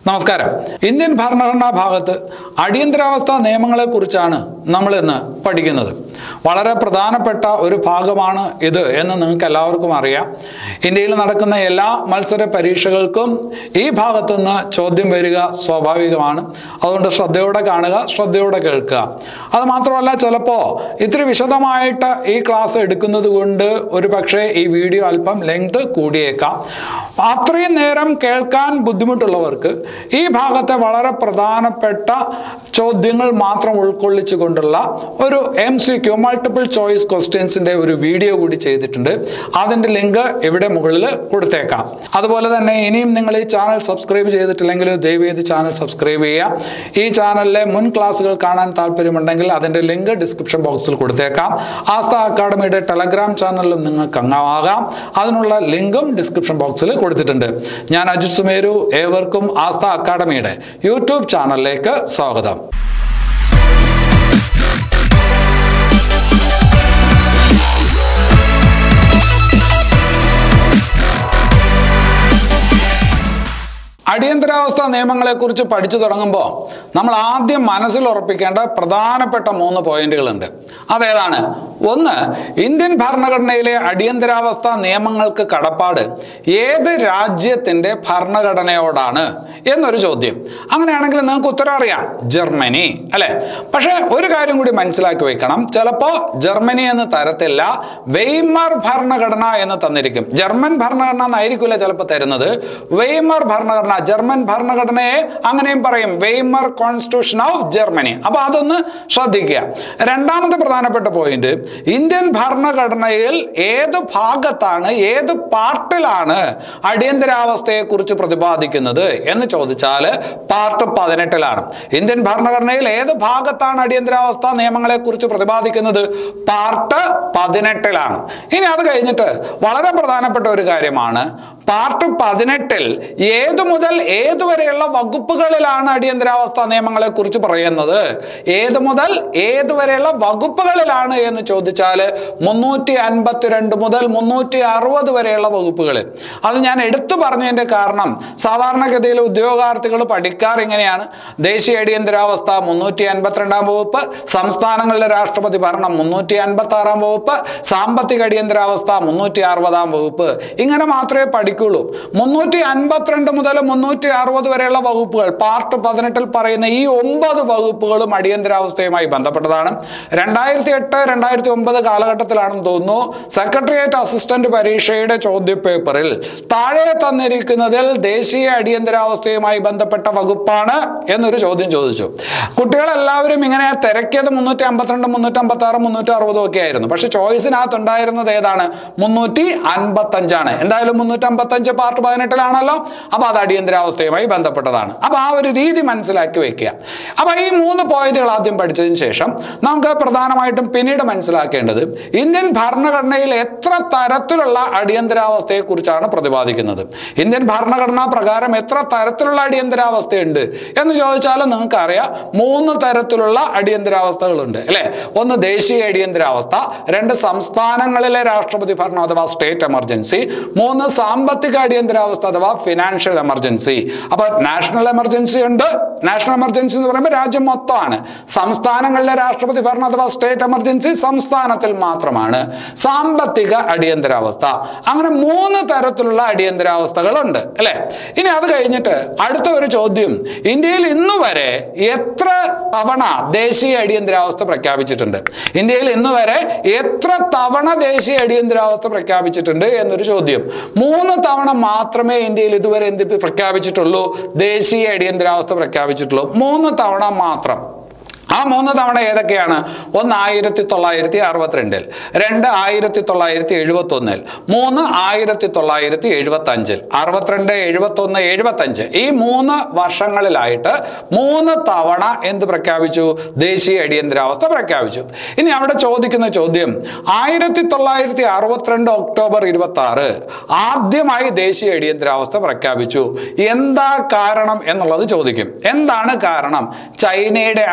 നമസ്കാരം ഇന്ത്യൻ ഭരണഘടനാ ഭാഗത്ത് അടിയന്തരാവസ്ഥ നിയമങ്ങളെക്കുറിച്ചാണ് നമ്മൾ ഇന്ന് പഠിക്കുന്നത് വളരെ പ്രധാനപ്പെട്ട ഒരു ഭാഗമാണ് ഇത് എന്ന് നിങ്ങൾക്ക് എല്ലാവർക്കും അറിയാം ഇന്ത്യയിൽ നടക്കുന്ന എല്ലാ മത്സര പരീക്ഷകൾക്കും ഈ ഭാഗത്തു നിന്ന് ചോദ്യം വരിക സ്വാഭാവികമാണ് അതുകൊണ്ട് ശ്രദ്ധയോടെ കാണുക ശ്രദ്ധയോടെ കേൾക്കുക അത് മാത്രമല്ല ചിലപ്പോൾ ഇത്തിരി വിശദമായിട്ട് ഈ ക്ലാസ് എടുക്കുന്നത് കൊണ്ട് ഒരു പക്ഷേ ഈ വീഡിയോ അല്പം ലെങ്ത് കൂടിയേക്കാം അത്രയും നേരം കേൾക്കാൻ ബുദ്ധിമുട്ടുള്ളവർക്ക് ഈ ഭാഗത്തെ വളരെ പ്രധാനപ്പെട്ട ചോദ്യങ്ങൾ മാത്രം ഉൾക്കൊള്ളിച്ചുകൊണ്ടുള്ള ഒരു M C Q multiple choice ക്വസ്റ്റ്യൻസിന്റെ ഒരു വീഡിയോ കൂടി ചെയ്തിട്ടുണ്ട് അതിന്റെ ലിങ്ക് ഇവിടെ മുകളിൽ കൊടുത്തേക്കാം അതുപോലെ തന്നെ ഇനിയും നിങ്ങൾ ഈ ചാനൽ സബ്സ്ക്രൈബ് ചെയ്തിട്ടില്ലെങ്കിൽ ദയവേത് ചാനൽ സബ്സ്ക്രൈബ് ചെയ്യുക ഈ ചാനലിലെ മുൻ ക്ലാസ്സുകൾ കാണാൻ താല്പര്യമുണ്ടെങ്കിൽ അതിന്റെ ലിങ്ക് ഡിസ്ക്രിപ്ഷൻ ബോക്സിൽ കൊടുത്തേക്കാം ആസ്ഥ അക്കാഡമിയുടെ ടെലഗ്രാം ചാനലിലും നിങ്ങൾക്ക് അംഗമാകാം അതിനുള്ള ലിങ്കും ഡിസ്ക്രിപ്ഷൻ ബോക്സിൽ കൊടുത്തിട്ടുണ്ട് ഞാൻ അജിത് സുമേരു ഏവർക്കും ആസ്ഥ അക്കാഡമിയുടെ യൂട്യൂബ് ചാനലിലേക്ക് സ്വാഗതം അടിയന്തരാവസ്ഥ നിയമങ്ങളെക്കുറിച്ച് പഠിച്ചു തുടങ്ങുമ്പോൾ നമ്മൾ ആദ്യം മനസ്സിൽ ഉറപ്പിക്കേണ്ട പ്രധാനപ്പെട്ട മൂന്ന് പോയിന്റുകളുണ്ട് അതേതാണ് ഒന്ന് ഇന്ത്യൻ ഭരണഘടനയിലെ അടിയന്തരാവസ്ഥ നിയമങ്ങൾക്ക് കടപ്പാട് ഏത് രാജ്യത്തിൻ്റെ ഭരണഘടനയോടാണ് എന്നൊരു ചോദ്യം അങ്ങനെയാണെങ്കിൽ നിങ്ങൾക്ക് ഉത്തരം അറിയാം ജർമ്മനി അല്ലെ പക്ഷേ ഒരു കാര്യം കൂടി മനസ്സിലാക്കി വെക്കണം ചിലപ്പോൾ ജർമ്മനി എന്ന് തരത്തില്ല വെയ്മർ ഭരണഘടന എന്ന് തന്നിരിക്കും ജർമ്മൻ ഭരണഘടന എന്നായിരിക്കില്ല ചിലപ്പോൾ തരുന്നത് വെയ്മർ ഭരണഘടന ജർമ്മൻ ഭരണഘടനയെ അങ്ങനെയും പറയും വെയ്മർ കോൺസ്റ്റിറ്റ്യൂഷൻ ഓഫ് ജർമ്മനി അപ്പൊ അതൊന്ന് ശ്രദ്ധിക്കുക രണ്ടാമത്തെ പ്രധാനപ്പെട്ട പോയിന്റ് ഇന്ത്യൻ ഭരണഘടനയിൽ ഏത് ഭാഗത്താണ് ഏത് പാർട്ടിലാണ് അടിയന്തരാവസ്ഥയെ കുറിച്ച് പ്രതിപാദിക്കുന്നത് എന്ന് ചോദിച്ചാൽ പാർട്ട് പതിനെട്ടിലാണ് ഇന്ത്യൻ ഭരണഘടനയിൽ ഏത് ഭാഗത്താണ് അടിയന്തരാവസ്ഥ നിയമങ്ങളെ കുറിച്ച് പ്രതിപാദിക്കുന്നത് പാർട്ട് പതിനെട്ടിലാണ് ഇനി അത് കഴിഞ്ഞിട്ട് വളരെ പ്രധാനപ്പെട്ട ഒരു കാര്യമാണ് പാർട്ട് പതിനെട്ടിൽ ഏതു മുതൽ ഏതുവരെയുള്ള വകുപ്പുകളിലാണ് അടിയന്തരാവസ്ഥ നിയമങ്ങളെ കുറിച്ച് പറയുന്നത് ഏതു മുതൽ ഏതുവരെയുള്ള വകുപ്പുകളിലാണ് എന്ന് ചോദിച്ചാൽ മുന്നൂറ്റി അൻപത്തിരണ്ട് മുതൽ മുന്നൂറ്റി അറുപത് വരെയുള്ള വകുപ്പുകൾ അത് ഞാൻ എടുത്തു പറഞ്ഞതിൻ്റെ കാരണം സാധാരണഗതിയിൽ ഉദ്യോഗാർത്ഥികൾ പഠിക്കാർ ഇങ്ങനെയാണ് ദേശീയ അടിയന്തരാവസ്ഥ മുന്നൂറ്റി അൻപത്തിരണ്ടാം വകുപ്പ് സംസ്ഥാനങ്ങളിലെ രാഷ്ട്രപതി ഭരണം മുന്നൂറ്റി അൻപത്തി ആറാം വകുപ്പ് സാമ്പത്തിക അടിയന്തരാവസ്ഥ മുന്നൂറ്റി അറുപതാം വകുപ്പ് ഇങ്ങനെ മാത്രമേ പഠിക്കുള്ളൂ മുന്നൂറ്റി അൻപത്തിരണ്ട് മുതൽ മുന്നൂറ്റി അറുപത് വരെയുള്ള വകുപ്പുകൾ പാർട്ട് പതിനെട്ടിൽ പറയുന്ന ഈ ഒമ്പത് വകുപ്പുകളും അടിയന്തരാവസ്ഥയുമായി ബന്ധപ്പെട്ടതാണ് രണ്ടായിരത്തി എട്ട് രണ്ടായിരത്തി ഒമ്പത് കാലഘട്ടത്തിലാണെന്ന് തോന്നുന്നു സെക്രട്ടേറിയറ്റ് അസിസ്റ്റന്റ് പരീക്ഷയുടെ ചോദ്യപേപ്പറിൽ താഴെ തന്നിരിക്കുന്നതിൽ ദേശീയ അടിയന്തരാവസ്ഥയുമായി ബന്ധപ്പെട്ട വകുപ്പാണ് എന്നൊരു ചോദ്യം ചോദിച്ചു കുട്ടികളെല്ലാവരും ഇങ്ങനെ തിരക്കിയത് മുന്നൂറ്റി അമ്പത്തിരണ്ട് മുന്നൂറ്റി അമ്പത്തി ആറ് മുന്നൂറ്റി അറുപതും ഒക്കെ ആയിരുന്നു പക്ഷെ ചോയ്സിനകത്ത് ഉണ്ടായിരുന്നത് ഏതാണ് മുന്നൂറ്റി അൻപത്തഞ്ചാണ് എന്തായാലും മുന്നൂറ്റി അമ്പത്തഞ്ച് പാർട്ട് പതിനെട്ടിലാണല്ലോ അപ്പൊ അത് അടിയന്തരാവസ്ഥയുമായി ബന്ധപ്പെട്ടതാണ് അപ്പൊ ആ ഒരു രീതി മനസ്സിലാക്കി വെക്കുക അപ്പൊ ഈ മൂന്ന് പോയിന്റുകൾ ആദ്യം പഠിച്ചതിന് ശേഷം നമുക്ക് പ്രധാനമായിട്ടും പിന്നീട് മനസ്സിലാക്കേണ്ടത് ഇന്ത്യൻ ഭരണഘടനയിൽ എത്ര തരത്തിലുള്ള അടിയന്തരാവസ്ഥയെ കുറിച്ചാണ് പ്രതിപാദിക്കുന്നത് ഇന്ത്യൻ ഭരണഘടനാ പ്രകാരം എത്ര തരത്തിലുള്ള അടിയന്തരാവസ്ഥയുണ്ട് എന്ന് ചോദിച്ചാൽ നിങ്ങൾക്കറിയാം മൂന്ന് തരത്തിലുള്ള അടിയന്തരാവസ്ഥകളുണ്ട് അല്ലെ ഒന്ന് ദേശീയ അടിയന്തരാവസ്ഥ രണ്ട് സംസ്ഥാനങ്ങളിലെ രാഷ്ട്രപതി ഭരണം അഥവാ സ്റ്റേറ്റ് എമർജൻസി മൂന്ന് സാമ്പത്തിക അടിയന്തരാവസ്ഥ അഥവാ ഫിനാൻഷ്യൽ എമർജൻസി അപ്പൊ നാഷണൽ എമർജൻസി ഉണ്ട് നാഷണൽ എമർജൻസി എന്ന് പറയുമ്പോൾ രാജ്യം മൊത്തമാണ് സംസ്ഥാനങ്ങളിലെ രാഷ്ട്രപതി ഭരണം അഥവാ സ്റ്റേറ്റ് എമർജൻസി സംസ്ഥാനത്തിൽ മാത്രമാണ് സാമ്പത്തിക അടിയന്തരാവസ്ഥ അങ്ങനെ മൂന്ന് തരത്തിലുള്ള അടിയന്തരാവസ്ഥകളുണ്ട് അല്ലെ ഇനി അത് കഴിഞ്ഞിട്ട് അടുത്ത ഒരു ചോദ്യം ഇന്ത്യയിൽ ഇന്ന് വരെ എത്ര തവണ ദേശീയ അടിയന്തരാവസ്ഥ പ്രഖ്യാപിച്ചിട്ടുണ്ട് ഇന്ത്യയിൽ ഇന്ന് വരെ എത്ര തവണ ദേശീയ അടിയന്തരാവസ്ഥ പ്രഖ്യാപിച്ചിട്ടുണ്ട് എന്നൊരു ചോദ്യം മൂന്ന് തവണ മാത്രമേ ഇന്ത്യയിൽ ഇതുവരെ എന്ത് പ്രഖ്യാപിച്ചിട്ടുള്ളൂ ദേശീയ അടിയന്തരാവസ്ഥ പ്രഖ്യാപിച്ചിട്ടുള്ളൂ മൂന്ന് തവണ മാത്രം ആ മൂന്ന് തവണ ഏതൊക്കെയാണ് ഒന്ന് ആയിരത്തി തൊള്ളായിരത്തി അറുപത്തിരണ്ടിൽ രണ്ട് ആയിരത്തി തൊള്ളായിരത്തി എഴുപത്തി ഒന്നിൽ മൂന്ന് ആയിരത്തി തൊള്ളായിരത്തി എഴുപത്തി അഞ്ചിൽ അറുപത്തിരണ്ട് എഴുപത്തി ഒന്ന് എഴുപത്തി അഞ്ച് ഈ മൂന്ന് വർഷങ്ങളിലായിട്ട് മൂന്ന് തവണ എന്ത് പ്രഖ്യാപിച്ചു ദേശീയ അടിയന്തരാവസ്ഥ പ്രഖ്യാപിച്ചു ഇനി അവിടെ ചോദിക്കുന്ന ചോദ്യം ആയിരത്തി തൊള്ളായിരത്തി അറുപത്തിരണ്ട് ഒക്ടോബർ ഇരുപത്തി ആറ് ആദ്യമായി ദേശീയ അടിയന്തരാവസ്ഥ പ്രഖ്യാപിച്ചു എന്താ കാരണം എന്നുള്ളത് ചോദിക്കും എന്താണ് കാരണം ചൈനയുടെ അഗ്രഷൻ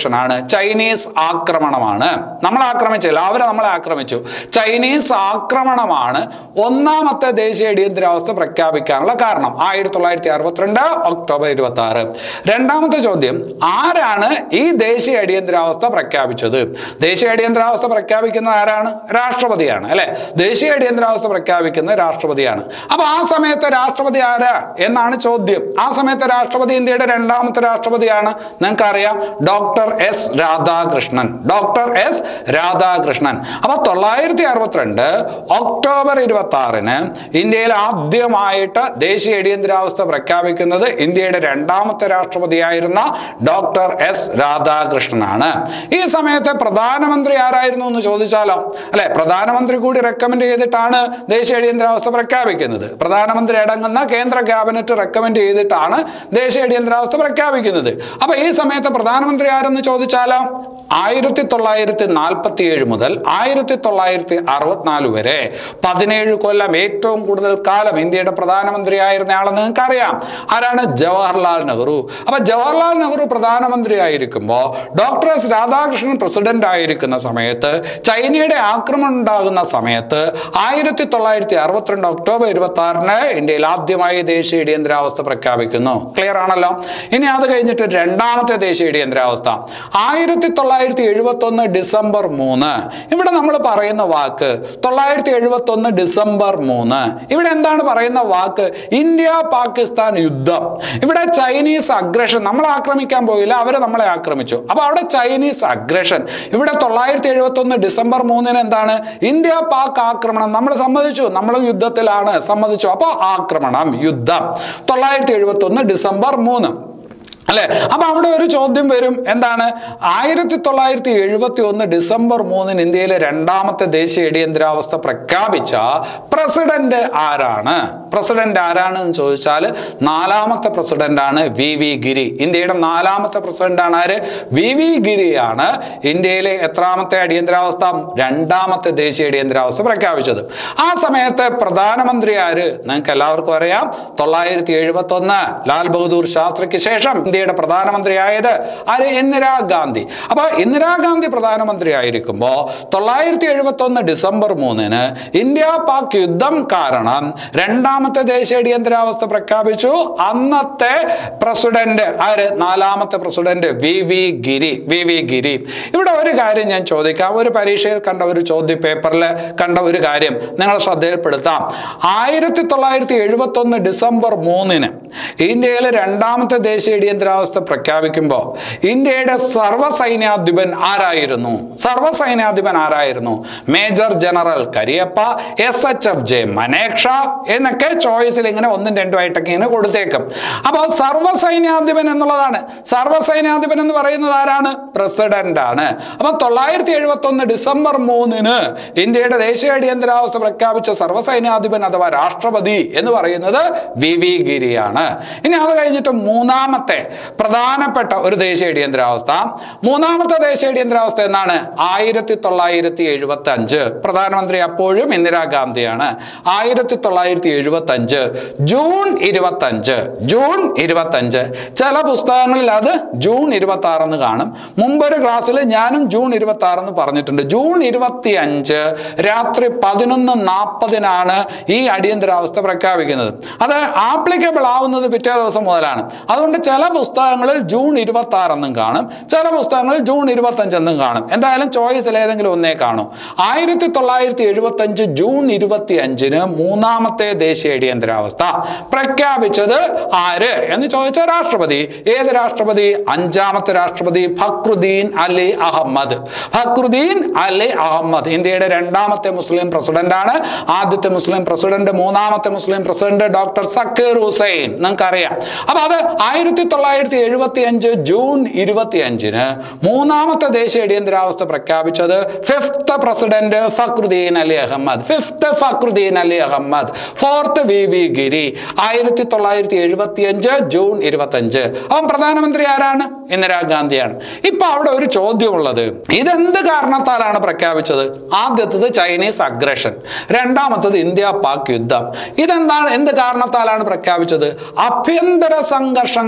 അഗ്രഷൻ ആണ് ചൈനീസ് ആക്രമണമാണ് നമ്മൾ ആക്രമിച്ചില്ല അവർ നമ്മളെ ആക്രമിച്ചു ചൈനീസ് ആക്രമണമാണ് ഒന്നാമത്തെ ദേശീയ അടിയന്തരാവസ്ഥ പ്രഖ്യാപിക്കാനുള്ള കാരണം ആയിരത്തി തൊള്ളായിരത്തി അറുപത്തിരണ്ട് ഒക്ടോബർ ഇരുപത്തി ആറ് രണ്ടാമത്തെ ചോദ്യം ആരാണ് ഈ ദേശീയ അടിയന്തരാവസ്ഥ പ്രഖ്യാപിച്ചത് ദേശീയ അടിയന്തരാവസ്ഥ പ്രഖ്യാപിക്കുന്നത് ആരാണ് രാഷ്ട്രപതിയാണ് അല്ലെ ദേശീയ അടിയന്തരാവസ്ഥ പ്രഖ്യാപിക്കുന്നത് രാഷ്ട്രപതിയാണ് അപ്പൊ ആ സമയത്ത് രാഷ്ട്രപതി ആരാ എന്നാണ് ചോദ്യം ആ സമയത്ത് രാഷ്ട്രപതി ഇന്ത്യയുടെ രണ്ടാമത്തെ രാഷ്ട്രപതിയാണ് നിങ്ങൾക്ക് അറിയാം doctor S Radhakrishnan doctor S Radhakrishnan അപ്പൊ തൊള്ളായിരത്തി അറുപത്തിരണ്ട് ഒക്ടോബർ ഇരുപത്തി ആറിന് ഇന്ത്യയിൽ ആദ്യമായിട്ട് ദേശീയ അടിയന്തരാവസ്ഥ പ്രഖ്യാപിക്കുന്നത് ഇന്ത്യയുടെ രണ്ടാമത്തെ രാഷ്ട്രപതിയായിരുന്ന ഡോക്ടർ എസ് രാധാകൃഷ്ണനാണ് ഈ സമയത്ത് പ്രധാനമന്ത്രി ആരായിരുന്നു എന്ന് ചോദിച്ചാലോ അല്ലെ പ്രധാനമന്ത്രി കൂടി റെക്കമെൻഡ് ചെയ്തിട്ടാണ് ദേശീയ അടിയന്തരാവസ്ഥ പ്രഖ്യാപിക്കുന്നത് പ്രധാനമന്ത്രി അടങ്ങുന്ന കേന്ദ്ര ക്യാബിനറ്റ് റെക്കമെൻഡ് ചെയ്തിട്ടാണ് ദേശീയ അടിയന്തരാവസ്ഥ പ്രഖ്യാപിക്കുന്നത് അപ്പൊ ഈ സമയത്ത് പ്രധാനമന്ത്രി ആരെന്ന് ചോദിച്ചാലോ ആയിരത്തി തൊള്ളായിരത്തി നാൽപ്പത്തി ഏഴ് മുതൽ ആയിരത്തി തൊള്ളായിരത്തി അറുപത്തിനാല് വരെ പതിനേഴ് കൊല്ലം ഏറ്റവും കൂടുതൽ കാലം ഇന്ത്യയുടെ പ്രധാനമന്ത്രിയായിരുന്ന ആളെന്ന് നിങ്ങൾക്ക് അറിയാം ആരാണ് ജവഹർലാൽ നെഹ്റു അപ്പൊ ജവഹർലാൽ നെഹ്റു പ്രധാനമന്ത്രി ആയിരിക്കുമ്പോൾ ഡോക്ടർ എസ് രാധാകൃഷ്ണൻ പ്രസിഡന്റ് ആയിരിക്കുന്ന സമയത്ത് ചൈനയുടെ ആക്രമണം ഉണ്ടാകുന്ന സമയത്ത് ആയിരത്തി തൊള്ളായിരത്തി അറുപത്തിരണ്ട് ഒക്ടോബർ ഇരുപത്തി ആറിന് ഇന്ത്യയിൽ ആദ്യമായി ദേശീയ അടിയന്തരാവസ്ഥ പ്രഖ്യാപിക്കുന്നു ക്ലിയർ ആണല്ലോ ഇനി അത് കഴിഞ്ഞിട്ട് രണ്ടാമത്തെ ദേശീയ അടിയന്തരാവസ്ഥ ആയിരത്തി തൊള്ളായിരത്തി എഴുപത്തി ഒന്ന് ഡിസംബർ മൂന്ന് ഇവിടെ നമ്മൾ പറയുന്ന വാക്ക് തൊള്ളായിരത്തി എഴുപത്തി ഒന്ന് ഡിസംബർ മൂന്ന് ഇവിടെ എന്താണ് പറയുന്ന വാക്ക് ഇന്ത്യ പാകിസ്ഥാൻ യുദ്ധം ഇവിടെ ചൈനീസ് അഗ്രഷൻ നമ്മൾ ആക്രമിക്കാൻ പോയില്ല അവർ നമ്മളെ ആക്രമിച്ചു അപ്പൊ അവിടെ ചൈനീസ് അഗ്രഷൻ ഇവിടെ തൊള്ളായിരത്തി എഴുപത്തി ഒന്ന് ഡിസംബർ മൂന്നിന് എന്താണ് ഇന്ത്യ പാക് ആക്രമണം നമ്മൾ സമ്മതിച്ചു നമ്മളും യുദ്ധത്തിലാണ് സമ്മതിച്ചു അപ്പൊ ആക്രമണം യുദ്ധം തൊള്ളായിരത്തി എഴുപത്തി ഒന്ന് ഡിസംബർ മൂന്ന് അല്ലെ അപ്പൊ അവിടെ ഒരു ചോദ്യം വരും എന്താണ് ആയിരത്തി തൊള്ളായിരത്തി എഴുപത്തി ഒന്ന് ഡിസംബർ മൂന്നിന് ഇന്ത്യയിലെ രണ്ടാമത്തെ ദേശീയ അടിയന്തരാവസ്ഥ പ്രഖ്യാപിച്ച പ്രസിഡന്റ് ആരാണ് പ്രസിഡന്റ് ആരാണ് എന്ന് ചോദിച്ചാൽ നാലാമത്തെ പ്രസിഡന്റ് ആണ് വി വി ഗിരി ഇന്ത്യയുടെ നാലാമത്തെ പ്രസിഡന്റ് ആണ് ആര് വി വി ഗിരിയാണ് ഇന്ത്യയിലെ എത്രാമത്തെ അടിയന്തരാവസ്ഥ രണ്ടാമത്തെ ദേശീയ അടിയന്തരാവസ്ഥ പ്രഖ്യാപിച്ചത് ആ സമയത്ത് പ്രധാനമന്ത്രി ആര് നിങ്ങൾക്ക് എല്ലാവർക്കും അറിയാം തൊള്ളായിരത്തി എഴുപത്തി ഒന്ന് ലാൽ ബഹദൂർ ശാസ്ത്രിക്ക് ശേഷം ഇന്ത്യയുടെ പ്രധാനമന്ത്രിയായത് ആര് ഇന്ദിരാഗാന്ധി അപ്പൊ ഇന്ദിരാഗാന്ധി പ്രധാനമന്ത്രി ആയിരിക്കുമ്പോൾ തൊള്ളായിരത്തി എഴുപത്തി ഒന്ന് ഡിസംബർ മൂന്നിന് ഇന്ത്യ പാക് യുദ്ധം കാരണം രണ്ടാമത്തെ ദേശീയ അടിയന്തരാവസ്ഥ പ്രഖ്യാപിച്ചു അന്നത്തെ പ്രസിഡന്റ് ആര് നാലാമത്തെ president V V Giri V V Giri ഇവിടെ ഒരു കാര്യം ഞാൻ ചോദിക്കാം ഒരു പരീക്ഷയിൽ കണ്ട ഒരു ചോദ്യ പേപ്പറിൽ കണ്ട ഒരു കാര്യം നിങ്ങളെ ശ്രദ്ധയിൽപ്പെടുത്താം ആയിരത്തി തൊള്ളായിരത്തി എഴുപത്തി ഒന്ന് ഡിസംബർ മൂന്നിന് ഇന്ത്യയിലെ രണ്ടാമത്തെ ദേശീയ അടിയന്തരാവസ്ഥ പ്രഖ്യാപിക്കുമ്പോൾ ഇന്ത്യയുടെ സർവ്വസൈന്യാധിപൻ ആരായിരുന്നു സർവ്വസൈന്യാധിപൻ ആരായിരുന്നു major general Cariappa S H F J Manekshaw എന്നൊക്കെ ചോയ്സിൽ ഇങ്ങനെ ഒന്നും രണ്ടും ആയിട്ടൊക്കെ ഇങ്ങനെ കൊടുത്തേക്കും അപ്പോൾ സർവ്വസൈന്യാധിപൻ എന്നുള്ളതാണ് സർവ്വസൈന്യാധിപൻ എന്ന് പറയുന്നത് ആരാണ് പ്രസിഡന്റ് ആണ് അപ്പൊ തൊള്ളായിരത്തി എഴുപത്തി ഒന്ന് ഡിസംബർ മൂന്നിന് ഇന്ത്യയുടെ ദേശീയ അടിയന്തരാവസ്ഥ പ്രഖ്യാപിച്ച സർവ്വസൈന്യാധിപൻ അഥവാ രാഷ്ട്രപതി എന്ന് പറയുന്നത് വി വി ഗിരിയാണ് ഇനി അത് കഴിഞ്ഞിട്ട് മൂന്നാമത്തെ പ്രധാനപ്പെട്ട ഒരു ദേശീയ അടിയന്തരാവസ്ഥ മൂന്നാമത്തെ ദേശീയ അടിയന്തരാവസ്ഥ എന്നാണ് ആയിരത്തി തൊള്ളായിരത്തി എഴുപത്തി അഞ്ച് പ്രധാനമന്ത്രി അപ്പോഴും ഇന്ദിരാഗാന്ധിയാണ് ആയിരത്തി തൊള്ളായിരത്തി എഴുപത്തി അഞ്ച് ജൂൺ ഇരുപത്തി അഞ്ച് ജൂൺ ഇരുപത്തി അഞ്ച് ചില പുസ്തകങ്ങളിൽ അത് ജൂൺ ഇരുപത്തി ആറ് എന്ന് കാണും മുമ്പൊരു ക്ലാസ്സിൽ ഞാനും ജൂൺ ഇരുപത്തി ആറ് എന്ന് പറഞ്ഞിട്ടുണ്ട് ജൂൺ ഇരുപത്തി അഞ്ച് രാത്രി പതിനൊന്ന് നാൽപ്പതിനാണ് ഈ അടിയന്തരാവസ്ഥ പ്രഖ്യാപിക്കുന്നത് അത് ആപ്ലിക്കബിൾ ആവുന്നത് പിറ്റേ ദിവസം മുതലാണ് അതുകൊണ്ട് ചില പുസ്തകങ്ങളിൽ ജൂൺ ഇരുപത്തി ആറ് എന്നും കാണും ചില പുസ്തകങ്ങളിൽ ജൂൺ ഇരുപത്തി അഞ്ച് എന്നും കാണും എന്തായാലും ചോയ്സിൽ ഏതെങ്കിലും ഒന്നേ കാണൂ ആയിരത്തി തൊള്ളായിരത്തി എഴുപത്തി അഞ്ച് ജൂൺ ഇരുപത്തി അഞ്ചിന് മൂന്നാമത്തെ ദേശീയ അടിയന്തരാവസ്ഥ പ്രഖ്യാപിച്ചത് ആര് എന്ന് ചോദിച്ച രാഷ്ട്രപതി ഏത് രാഷ്ട്രപതി അഞ്ചാമത്തെ രാഷ്ട്രപതി ഫക്രുദ്ദീൻ അലി അഹമ്മദ് ഫക്രുദ്ദീൻ അലി അഹമ്മദ് ഇന്ത്യയുടെ രണ്ടാമത്തെ മുസ്ലിം പ്രസിഡന്റാണ് ആദ്യത്തെ മുസ്ലിം പ്രസിഡന്റ് മൂന്നാമത്തെ മുസ്ലിം പ്രസിഡന്റ് ഡോക്ടർ സക്കീർ ഹുസൈൻ നിങ്ങൾക്കറിയാം അപ്പൊ അത് ആയിരത്തി തൊള്ളായിരത്തി എഴുപത്തി അഞ്ച് ജൂൺ ഇരുപത്തി അഞ്ചിന് മൂന്നാമത്തെ ദേശീയ അടിയന്തരാവസ്ഥ പ്രഖ്യാപിച്ചത് fifth president Fakhruddin Ali Ahmed fifth Fakhruddin Ali Ahmed fourth V V Giri ആയിരത്തി തൊള്ളായിരത്തി എഴുപത്തി അഞ്ച് ജൂൺ ഇരുപത്തി അഞ്ച് അവൻ പ്രധാനമന്ത്രി ആരാണ് ഇന്ദിരാഗാന്ധിയാണ് ഇപ്പൊ അവിടെ ഒരു ചോദ്യമുള്ളത് ഇതെന്ത് കാരണത്താലാണ് പ്രഖ്യാപിച്ചത് ആദ്യത്തത് ചൈനീസ് അഗ്രഷൻ രണ്ടാമത്തത് ഇന്ത്യ പാക് യുദ്ധം ഇതെന്താണ് എന്ത് കാരണത്താലാണ് പ്രഖ്യാപിച്ചത് ആഭ്യന്തര സംഘർഷങ്ങളാൽ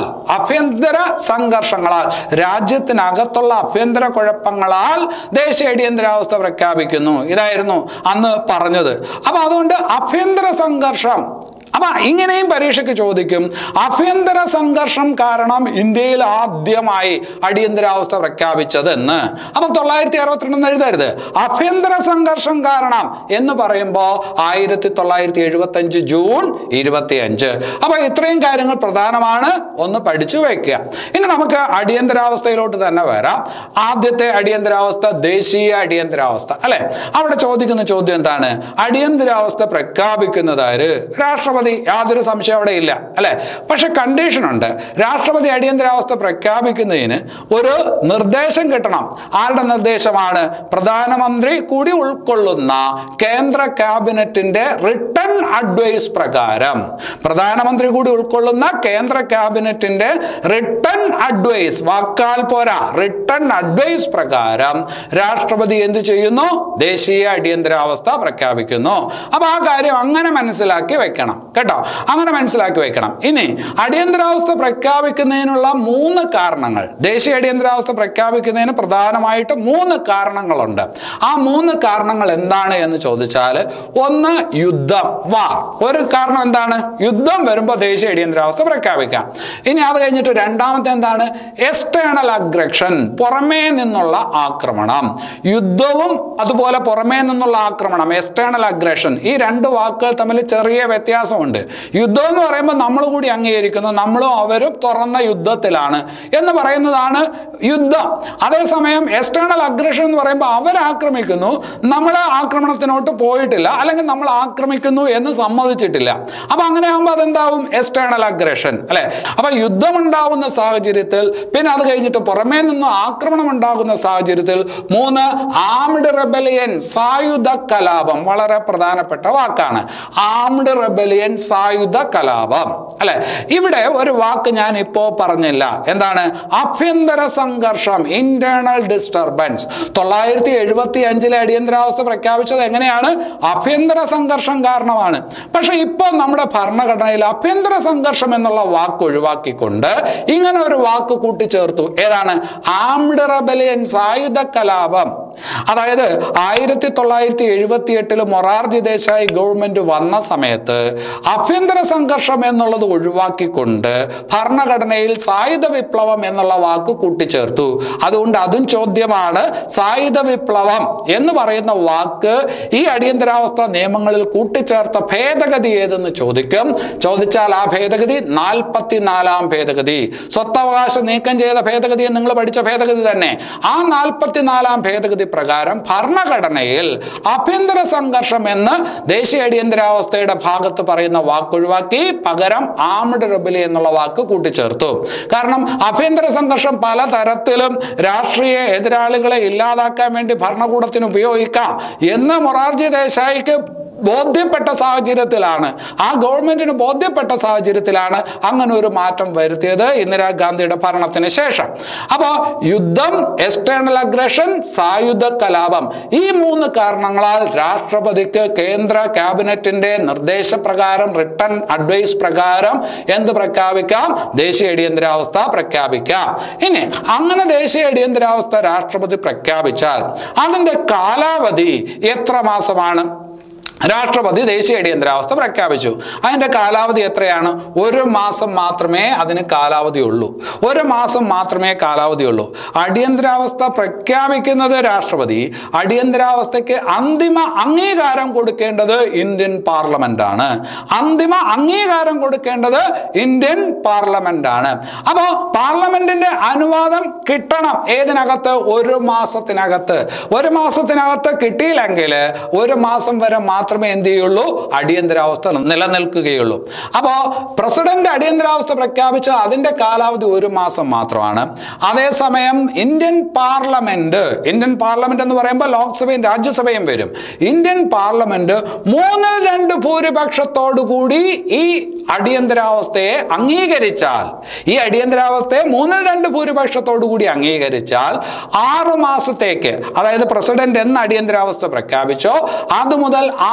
ആഭ്യന്തര സംഘർഷങ്ങളാൽ രാജ്യത്തിനകത്തുള്ള ആഭ്യന്തര കുഴപ്പങ്ങളാൽ ദേശീയ അടിയന്തരാവസ്ഥ പ്രഖ്യാപിക്കുന്നു ഇതായിരുന്നു അന്ന് പറഞ്ഞത് അപ്പൊ അതുകൊണ്ട് ആഭ്യന്തര സംഘർഷം അപ്പൊ ഇങ്ങനെയും പരീക്ഷയ്ക്ക് ചോദിക്കും ആഭ്യന്തര സംഘർഷം കാരണം ഇന്ത്യയിൽ ആദ്യമായി അടിയന്തരാവസ്ഥ പ്രഖ്യാപിച്ചത് എന്ന് അപ്പൊ തൊള്ളായിരത്തി അറുപത്തിരണ്ടെന്ന് എഴുതരുത് ആഭ്യന്തര സംഘർഷം കാരണം എന്ന് പറയുമ്പോൾ ആയിരത്തി തൊള്ളായിരത്തി എഴുപത്തി അഞ്ച് ജൂൺ ഇരുപത്തി അഞ്ച് അപ്പൊ ഇത്രയും കാര്യങ്ങൾ പ്രധാനമാണ് ഒന്ന് പഠിച്ചു വയ്ക്കുക ഇനി നമുക്ക് അടിയന്തരാവസ്ഥയിലോട്ട് തന്നെ വരാം ആദ്യത്തെ അടിയന്തരാവസ്ഥ ദേശീയ അടിയന്തരാവസ്ഥ അല്ലെ അവിടെ ചോദിക്കുന്ന ചോദ്യം എന്താണ് അടിയന്തരാവസ്ഥ പ്രഖ്യാപിക്കുന്നതാര് രാഷ്ട്രപതി യാതൊരു സംശയം അവിടെ ഇല്ല അല്ലെ പക്ഷെ കണ്ടീഷൻ ഉണ്ട് രാഷ്ട്രപതി അടിയന്തരാവസ്ഥ പ്രഖ്യാപിക്കുന്നതിന് ഒരു നിർദ്ദേശം കിട്ടണം ആരുടെ നിർദ്ദേശമാണ് പ്രധാനമന്ത്രി കൂടി ഉൾക്കൊള്ളുന്ന കേന്ദ്ര ക്യാബിനറ്റിന്റെ റിട്ടേൺ അഡ്വൈസ് പ്രകാരം പ്രധാനമന്ത്രി കൂടി ഉൾക്കൊള്ളുന്ന കേന്ദ്ര ക്യാബിനറ്റിന്റെ റിട്ടേൺ അഡ്വൈസ് വാക്കാൽ പോരാ റിട്ടേൺ അഡ്വൈസ് പ്രകാരം രാഷ്ട്രപതി എന്ത് ചെയ്യുന്നു ദേശീയ അടിയന്തരാവസ്ഥ പ്രഖ്യാപിക്കുന്നു അപ്പൊ ആ കാര്യം അങ്ങനെ മനസ്സിലാക്കി വെക്കണം കേട്ടോ അങ്ങനെ മനസ്സിലാക്കി വെക്കണം ഇനി അടിയന്തരാവസ്ഥ പ്രഖ്യാപിക്കുന്നതിനുള്ള മൂന്ന് കാരണങ്ങൾ ദേശീയ അടിയന്തരാവസ്ഥ പ്രഖ്യാപിക്കുന്നതിന് പ്രധാനമായിട്ട് മൂന്ന് കാരണങ്ങളുണ്ട് ആ മൂന്ന് കാരണങ്ങൾ എന്താണ് എന്ന് ചോദിച്ചാൽ ഒന്ന് യുദ്ധം വാർ ഒരു കാരണം എന്താണ് യുദ്ധം വരുമ്പോൾ ദേശീയ അടിയന്തരാവസ്ഥ പ്രഖ്യാപിക്കാം ഇനി അത് കഴിഞ്ഞിട്ട് രണ്ടാമത്തെ എന്താണ് എക്സ്റ്റേണൽ അഗ്രഷൻ പുറമേ നിന്നുള്ള ആക്രമണം യുദ്ധവും അതുപോലെ പുറമേ നിന്നുള്ള ആക്രമണം എക്സ്റ്റേണൽ അഗ്രഷൻ ഈ രണ്ട് വാക്കുകൾ തമ്മിൽ ചെറിയ വ്യത്യാസമുണ്ട് യുദ്ധം എന്ന് പറയുമ്പോൾ നമ്മൾ കൂടി അംഗീകരിക്കുന്നു നമ്മളും അവരും തുറന്ന യുദ്ധത്തിലാണ് എന്ന് പറയുന്നതാണ് യുദ്ധം അതേസമയം എക്സ്റ്റേണൽ അഗ്രഷൻ എന്ന് പറയുമ്പോൾ അവരാക്രമിക്കുന്നു നമ്മൾ ആക്രമണത്തിനോട്ട് പോയിട്ടില്ല അല്ലെങ്കിൽ നമ്മൾ ആക്രമിക്കുന്നു എന്ന് സമ്മതിച്ചിട്ടില്ല അപ്പൊ അങ്ങനെ ആകുമ്പോൾ അതെന്താവും എക്സ്റ്റേണൽ അഗ്രഷൻ അല്ലെ അപ്പൊ യുദ്ധമുണ്ടാവുന്ന സാഹചര്യത്തിൽ പിന്നെ അത് കഴിഞ്ഞിട്ട് പുറമേ നിന്ന് ആക്രമണം ഉണ്ടാകുന്ന സാഹചര്യത്തിൽ മൂന്ന് ആംഡ് റെബലിയൻ സായുധ കലാപം വളരെ പ്രധാനപ്പെട്ട വാക്കാണ് ആംഡ് റെബലിയൻ സായുധ കലാപം അല്ലെ ഇവിടെ ഒരു വാക്ക് ഞാൻ ഇപ്പോ പറഞ്ഞില്ല എന്താണ് ആഭ്യന്തര സംഘർഷം ഇന്റേണൽ ഡിസ്റ്റർബൻസ് തൊള്ളായിരത്തി എഴുപത്തി അഞ്ചിലെ അടിയന്തരാവസ്ഥ പ്രഖ്യാപിച്ചത് എങ്ങനെയാണ് ആഭ്യന്തര സംഘർഷം കാരണമാണ് പക്ഷെ ഇപ്പോൾ നമ്മുടെ ഭരണഘടനയിൽ ആഭ്യന്തര സംഘർഷം എന്നുള്ള വാക്ക് ഒഴിവാക്കിക്കൊണ്ട് ഇങ്ങനെ ഒരു വാക്ക് കൂട്ടിച്ചേർത്തു ഏതാണ് ആംഡ് റബലിയൻ സായുധ കലാപം അതായത് ആയിരത്തി തൊള്ളായിരത്തി എഴുപത്തി എട്ടില് മൊറാർജി ദേശായി ഗവൺമെന്റ് വന്ന സമയത്ത് ആഭ്യന്തര സംഘർഷം എന്നുള്ളത് ഒഴിവാക്കിക്കൊണ്ട് ഭരണഘടനയിൽ സായുധ വിപ്ലവം എന്നുള്ള വാക്ക് കൂട്ടിച്ചേർത്തു അതുകൊണ്ട് അതും ചോദ്യമാണ് സായുധ വിപ്ലവം എന്ന് പറയുന്ന വാക്ക് ഈ അടിയന്തരാവസ്ഥ നിയമങ്ങളിൽ കൂട്ടിച്ചേർത്ത ഭേദഗതി ഏതെന്ന് ചോദിക്കും ചോദിച്ചാൽ ആ ഭേദഗതി നാൽപ്പത്തിനാലാം ഭേദഗതി സ്വത്തവകാശം നീക്കം ചെയ്ത ഭേദഗതി നിങ്ങൾ പഠിച്ച ഭേദഗതി തന്നെ ആ നാൽപ്പത്തിനാലാം ഭേദഗതി പ്രകാരം ഭരണഘടനയിൽ ആഭ്യന്തര സംഘർഷം എന്ന് ദേശീയ അടിയന്തരാവസ്ഥയുടെ ഭാഗത്ത് പറയുന്ന വാക്ക് ഒഴിവാക്കി പകരം ആംഡ് റബലി എന്നുള്ള വാക്ക് കൂട്ടിച്ചേർത്തു കാരണം ആഭ്യന്തര സംഘർഷം പലതരത്തിലും രാഷ്ട്രീയ എതിരാളികളെ ഇല്ലാതാക്കാൻ വേണ്ടി ഭരണകൂടത്തിന് ഉപയോഗിക്കാം എന്ന് മൊറാർജി ദേശായിക്ക് ബോധ്യപ്പെട്ട സാഹചര്യത്തിലാണ് ആ ഗവൺമെന്റിന് ബോധ്യപ്പെട്ട സാഹചര്യത്തിലാണ് അങ്ങനെ ഒരു മാറ്റം വരുത്തിയത് ഇന്ദിരാഗാന്ധിയുടെ ഭരണത്തിന് ശേഷം അപ്പോൾ യുദ്ധം എക്സ്റ്റേണൽ അഗ്രഷൻ സായുധ കലാപം ഈ മൂന്ന് കാരണങ്ങളാൽ രാഷ്ട്രപതിക്ക് കേന്ദ്ര ക്യാബിനറ്റിന്റെ നിർദ്ദേശപ്രകാരം റിട്ടേൺ അഡ്വൈസ് പ്രകാരം എന്ത് പ്രഖ്യാപിക്കാം ദേശീയ അടിയന്തരാവസ്ഥ പ്രഖ്യാപിക്കാം ഇനി അങ്ങനെ ദേശീയ അടിയന്തരാവസ്ഥ രാഷ്ട്രപതി പ്രഖ്യാപിച്ചാൽ അതിന്റെ കാലാവധി എത്ര മാസമാണ് രാഷ്ട്രപതി ദേശീയ അടിയന്തരാവസ്ഥ പ്രഖ്യാപിച്ചു അതിൻ്റെ കാലാവധി എത്രയാണ് ഒരു മാസം മാത്രമേ അതിന് കാലാവധി ഉള്ളൂ ഒരു മാസം മാത്രമേ കാലാവധി ഉള്ളൂ അടിയന്തരാവസ്ഥ പ്രഖ്യാപിക്കുന്നത് രാഷ്ട്രപതി അടിയന്തരാവസ്ഥയ്ക്ക് അന്തിമ അംഗീകാരം കൊടുക്കേണ്ടത് ഇന്ത്യൻ പാർലമെന്റ് ആണ് അന്തിമ അംഗീകാരം കൊടുക്കേണ്ടത് ഇന്ത്യൻ പാർലമെന്റ് ആണ് അപ്പോൾ പാർലമെന്റിന്റെ അനുവാദം കിട്ടണം ഏതിനകത്ത് ഒരു മാസത്തിനകത്ത് ഒരു മാസത്തിനകത്ത് കിട്ടിയില്ലെങ്കിൽ ഒരു മാസം വരെ മാത്രമേ എന്ത് ചെയ്യുള്ളൂ അടിയന്തരാവസ്ഥ നിലനിൽക്കുകയുള്ളൂ അപ്പോൾ പ്രസിഡന്റ് അടിയന്തരാവസ്ഥ പ്രഖ്യാപിച്ചാൽ അതിന്റെ കാലാവധി ഒരു മാസം മാത്രമാണ് അതേസമയം ഇന്ത്യൻ പാർലമെന്റ് ഇന്ത്യൻ പാർലമെന്റ് എന്ന് പറയുമ്പോൾ ലോക്സഭയും രാജ്യസഭയും വരും ഇന്ത്യൻ പാർലമെന്റ് മൂന്നിൽ രണ്ട് ഭൂരിപക്ഷത്തോടു കൂടി ഈ അടിയന്തരാവസ്ഥയെ അംഗീകരിച്ചാൽ ഈ അടിയന്തരാവസ്ഥയെ മൂന്നിൽ രണ്ട് ഭൂരിപക്ഷത്തോടു കൂടി അംഗീകരിച്ചാൽ ആറു മാസത്തേക്ക് അതായത് പ്രസിഡന്റ് എന്ന് അടിയന്തരാവസ്ഥ പ്രഖ്യാപിച്ചോ അത് മുതൽ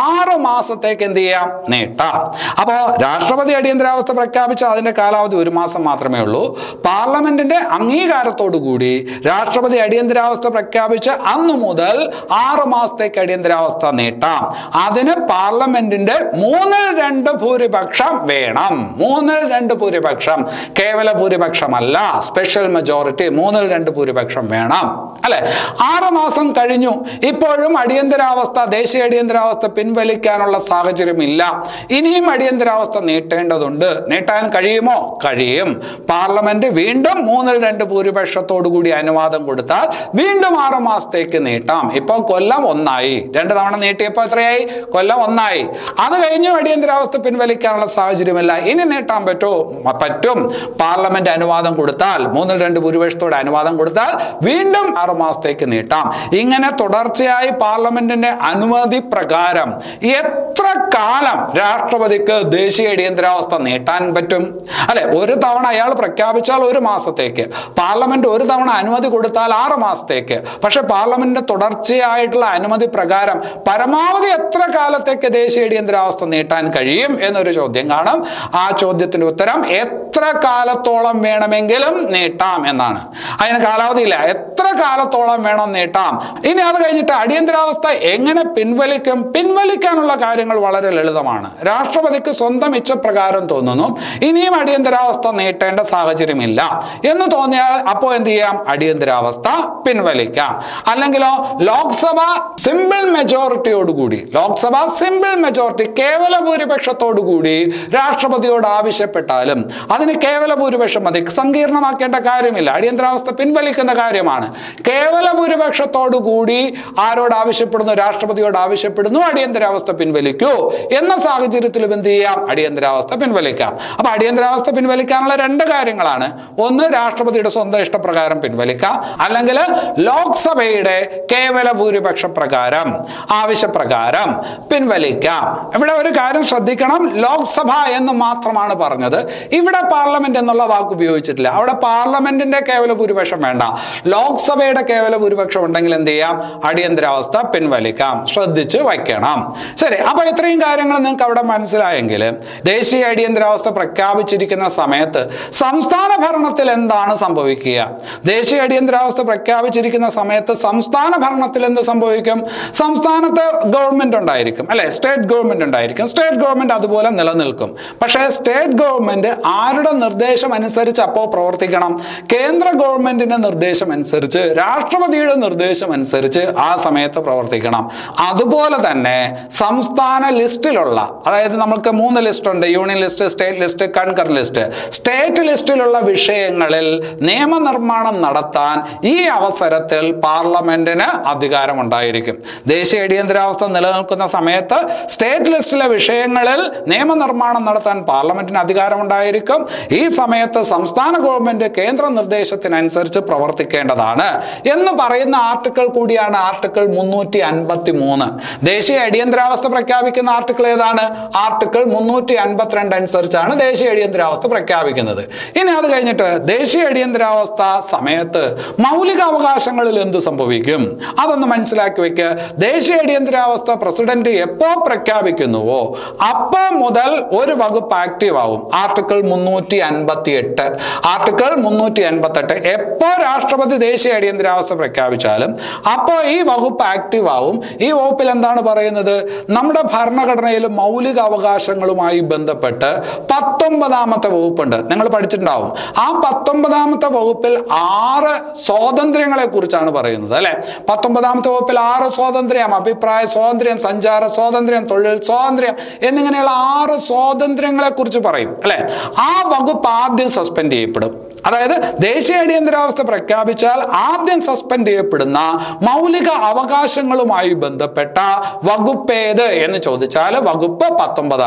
ആറ് മാസത്തേക്ക് എന്ത് ചെയ്യാം നീട്ടാം അപ്പോൾ രാഷ്ട്രപതി അടിയന്തരാവസ്ഥ പ്രഖ്യാപിച്ച അതിന്റെ കാലാവധി ഒരു മാസം മാത്രമേ ഉള്ളൂ പാർലമെന്റിന്റെ അംഗീകാരത്തോടു കൂടി രാഷ്ട്രപതി അടിയന്തരാവസ്ഥ പ്രഖ്യാപിച്ച അന്നു മുതൽ ആറ് മാസത്തേക്ക് അടിയന്തരാവസ്ഥ നീട്ടാം അതിന് പാർലമെന്റിന്റെ മൂന്നിൽ രണ്ട് ഭൂരിപക്ഷം വേണം മൂന്നിൽ രണ്ട് ഭൂരിപക്ഷം കേവല ഭൂരിപക്ഷമല്ല സ്പെഷ്യൽ മെജോറിറ്റി മൂന്നിൽ രണ്ട് ഭൂരിപക്ഷം വേണം അല്ലെ ആറ് മാസം കഴിഞ്ഞു ഇപ്പോഴും അടിയന്തരാവസ്ഥ ദേശീയ അടിയന്തരാവസ്ഥ പിൻവലിക്കാനുള്ള സാഹചര്യമില്ല ഇനിയും അടിയന്തരാവസ്ഥ നീട്ടേണ്ടതുണ്ട് നീട്ടാൻ കഴിയുമോ കഴിയും പാർലമെന്റ് വീണ്ടും മൂന്നിൽ രണ്ട് ഭൂരിപക്ഷത്തോടു കൂടി അനുവാദം കൊടുത്താൽ വീണ്ടും ആറ് മാസത്തേക്ക് നീട്ടാം ഇപ്പോൾ കൊല്ലം ഒന്നായി രണ്ട് തവണ നീട്ടിയപ്പോൾ എത്രയായി കൊല്ലം ഒന്നായി അത് കഴിഞ്ഞു അടിയന്തരാവസ്ഥ പിൻവലിക്കാനുള്ള സാഹചര്യമില്ല ഇനി നീട്ടാൻ പറ്റുമോ മ- പറ്റും പാർലമെന്റ് അനുവാദം കൊടുത്താൽ മൂന്നിൽ രണ്ട് ഭൂരിപക്ഷത്തോടെ അനുവാദം കൊടുത്താൽ വീണ്ടും ആറ് മാസത്തേക്ക് നീട്ടാം ഇങ്ങനെ തുടർച്ചയായി പാർലമെന്റിന്റെ അനുമതി പ്രകാരം എത്ര കാലം രാഷ്ട്രപതിക്ക് ദേശീയ അടിയന്തരാവസ്ഥ നീട്ടാൻ പറ്റും അല്ലെ ഒരു തവണ അയാൾ പ്രഖ്യാപിച്ചാൽ ഒരു മാസത്തേക്ക് പാർലമെന്റ് ഒരു തവണ അനുമതി കൊടുത്താൽ ആറ് മാസത്തേക്ക് പക്ഷെ പാർലമെന്റിന്റെ തുടർച്ചയായിട്ടുള്ള അനുമതി പ്രകാരം പരമാവധി എത്ര കാലത്തേക്ക് ദേശീയ അടിയന്തരാവസ്ഥ നീട്ടാൻ കഴിയും എന്നൊരു ചോദ്യം കാണും ആ ചോദ്യത്തിന്റെ ഉത്തരം എത്ര കാലത്തോളം വേണമെങ്കിലും നീട്ടാം എന്നാണ് അതിന് കാലാവധിയില്ല എത്ര കാലത്തോളം വേണം നീട്ടാം ഇനി അത് കഴിഞ്ഞിട്ട് അടിയന്തരാവസ്ഥ എങ്ങനെ പിൻവലിക്കും പിൻവലിക്കാനുള്ള കാര്യങ്ങൾ വളരെ ലളിതമാണ് രാഷ്ട്രപതിക്ക് സ്വന്തം ഇച്ഛപ്രകാരം തോന്നുന്നു ഇനിയും അടിയന്തരാവസ്ഥ നീട്ടേണ്ട സാഹചര്യമില്ല എന്ന് തോന്നിയാൽ അപ്പോൾ എന്ത് ചെയ്യാം അടിയന്തരാവസ്ഥ പിൻവലിക്കാം അല്ലെങ്കിലോ ലോക്സഭ സിമ്പിൾ മെജോറിറ്റിയോടുകൂടി ലോക്സഭ സിമ്പിൾ മെജോറിറ്റി കേവല ഭൂരിപക്ഷത്തോടുകൂടി രാഷ്ട്രപതിയോട് ആവശ്യപ്പെട്ടാലും അതിന് കേവല ഭൂരിപക്ഷം മതി സങ്കീർണമാക്കേണ്ട കാര്യമില്ല അടിയന്തരാവസ്ഥ പിൻവലിക്കുന്ന കാര്യമാണ് കേവല ഭൂരിപക്ഷത്തോടു കൂടി ആരോട് ആവശ്യപ്പെടുന്നു രാഷ്ട്രപതിയോട് ആവശ്യപ്പെടുന്നു അടിയന്തരാവസ്ഥ പിൻവലിക്കൂ എന്ന സാഹചര്യത്തിലും എന്ത് ചെയ്യാം അടിയന്തരാവസ്ഥ പിൻവലിക്കാം അപ്പൊ അടിയന്തരാവസ്ഥ പിൻവലിക്കാനുള്ള രണ്ട് കാര്യങ്ങളാണ് ഒന്ന് രാഷ്ട്രപതിയുടെ സ്വന്തം ഇഷ്ടപ്രകാരം പിൻവലിക്കാം അല്ലെങ്കിൽ ലോക്സഭയുടെ കേവല ഭൂരിപക്ഷ പ്രകാരം ആവശ്യപ്രകാരം പിൻവലിക്കാം ഇവിടെ ഒരു കാര്യം ശ്രദ്ധിക്കണം ലോക്സഭ എന്ന് മാത്രമാണ് പറഞ്ഞത് ഇവിടെ പാർലമെന്റ് എന്നുള്ള വാക്ക് ഉപയോഗിച്ചിട്ടില്ല അവിടെ പാർലമെന്റിന്റെ കേവല ഭൂരിപക്ഷം വേണ്ട ലോക്സഭയുടെ കേവല ഭൂരിപക്ഷം ഉണ്ടെങ്കിൽ എന്ത് ചെയ്യാം അടിയന്തരാവസ്ഥ പിൻവലിക്കാം ശ്രദ്ധിച്ച് വയ്ക്കണം ശരി അപ്പൊ ഇത്രയും കാര്യങ്ങൾ നിങ്ങൾക്ക് അവിടെ മനസ്സിലായെങ്കിൽ ദേശീയ അടിയന്തരാവസ്ഥ പ്രഖ്യാപിച്ചിരിക്കുന്ന സമയത്ത് സംസ്ഥാന ഭരണത്തിൽ എന്താണ് സംഭവിക്കുക ദേശീയ അടിയന്തരാവസ്ഥ പ്രഖ്യാപിച്ചിരിക്കുന്ന സമയത്ത് സംസ്ഥാന ഭരണത്തിൽ എന്ത് സംഭവിക്കും സംസ്ഥാനത്ത് ഗവൺമെന്റ് ഉണ്ടായിരിക്കും അല്ലെ സ്റ്റേറ്റ് ഗവൺമെന്റ് ഉണ്ടായിരിക്കും സ്റ്റേറ്റ് ഗവൺമെന്റ് അതുപോലെ നിലനിൽക്കും പക്ഷേ സ്റ്റേറ്റ് ഗവൺമെന്റ് ആരുടെ നിർദ്ദേശം അനുസരിച്ച് അപ്പോൾ പ്രവർത്തിക്കണം കേന്ദ്ര ഗവൺമെന്റിന്റെ നിർദ്ദേശം അനുസരിച്ച് രാഷ്ട്രപതിയുടെ നിർദ്ദേശം അനുസരിച്ച് ആ സമയത്ത് പ്രവർത്തിക്കണം അതുപോലെ തന്നെ സംസ്ഥാന ലിസ്റ്റിലുള്ള അതായത് നമുക്ക് മൂന്ന് ലിസ്റ്റ് ഉണ്ട് union list state list concur list state ലിസ്റ്റിലുള്ള വിഷയങ്ങളിൽ നിയമനിർമ്മാണം നടത്താൻ ഈ അവസരത്തിൽ പാർലമെന്റിന് അധികാരമുണ്ടായിരിക്കും ദേശീയ അടിയന്തരാവസ്ഥ നിലനിൽക്കുന്ന സമയത്ത് സ്റ്റേറ്റ് ലിസ്റ്റിലെ വിഷയങ്ങളിൽ നിയമനിർമ്മാണം നടത്താൻ പാർലമെന്റിന് അധികാരമുണ്ടായിരിക്കും ഈ സമയത്ത് സംസ്ഥാന ഗവൺമെന്റ് കേന്ദ്ര നിർദ്ദേശത്തിനനുസരിച്ച് പ്രവർത്തിക്കേണ്ടതാണ് എന്ന് പറയുന്ന ആർട്ടിക്കിൾ കൂടിയാണ് ആർട്ടിക്കിൾ മുന്നൂറ്റി അൻപത്തി മൂന്ന് ദേശീയ അടിയന്തരാവസ്ഥ പ്രഖ്യാപിക്കുന്ന ആർട്ടിക്കിൾ ഏതാണ് ആർട്ടിക്കിൾ മുന്നൂറ്റി അൻപത്തിരണ്ട് അനുസരിച്ചാണ് ദേശീയ അടിയന്തരാവസ്ഥ പ്രഖ്യാപിക്കുന്നത് ഇനി അത് കഴിഞ്ഞിട്ട് ദേശീയ അടിയന്തരാവസ്ഥ സമയത്ത് മൗലിക അവകാശങ്ങളിൽ എന്ത് സംഭവിക്കും അതൊന്ന് മനസ്സിലാക്കി വെക്കുക ദേശീയ അടിയന്തരാവസ്ഥ പ്രസിഡന്റ് എപ്പോ പ്രഖ്യാപിക്കുന്നുവോ അപ്പോ മുതൽ ഒരു വകുപ്പ് ആക്റ്റീവ് ആവും ആർട്ടിക്കിൾ മുന്നൂറ്റി അൻപത്തി എട്ട് ആർട്ടിക്കിൾ മുന്നൂറ്റി അൻപത്തി എട്ട് എപ്പോ രാഷ്ട്രപതി ദേശീയ അടിയന്തരാവസ്ഥ പ്രഖ്യാപിച്ചാലും അപ്പോൾ ഈ വകുപ്പ് ആക്റ്റീവ് ആവും ഈ വകുപ്പിൽ എന്താണ് പറയുന്നത് നമ്മുടെ ഭരണഘടനയിൽ മൗലിക അവകാശങ്ങളുമായി ബന്ധപ്പെട്ട് പത്തൊമ്പതാമത്തെ വകുപ്പുണ്ട് നിങ്ങൾ പഠിച്ചിട്ടുണ്ടാവും ആ പത്തൊമ്പതാമത്തെ വകുപ്പിൽ ആറ് സ്വാതന്ത്ര്യങ്ങളെ കുറിച്ചാണ് പറയുന്നത് അല്ലെ പത്തൊമ്പതാമത്തെ വകുപ്പിൽ ആറ് സ്വാതന്ത്ര്യം അഭിപ്രായ സ്വാതന്ത്ര്യം സഞ്ചാര സ്വാതന്ത്ര്യം തൊഴിൽ സ്വാതന്ത്ര്യം എന്നിങ്ങനെയുള്ള ആറ് സ്വാതന്ത്ര്യങ്ങളെ കുറിച്ച് പറയും അല്ലെ ആ വകുപ്പ് ആദ്യം സസ്പെൻഡ് ചെയ്യപ്പെടും അതായത് ദേശീയ അടിയന്തരാവസ്ഥ പ്രഖ്യാപിച്ചാൽ ആദ്യം സസ്പെൻഡ് ചെയ്യപ്പെടുന്ന മൗലിക അവകാശങ്ങളുമായി ബന്ധപ്പെട്ട വകുപ്പ് ഏത് എന്ന് ചോദിച്ചാൽ വകുപ്പ് പത്തൊമ്പതാണ്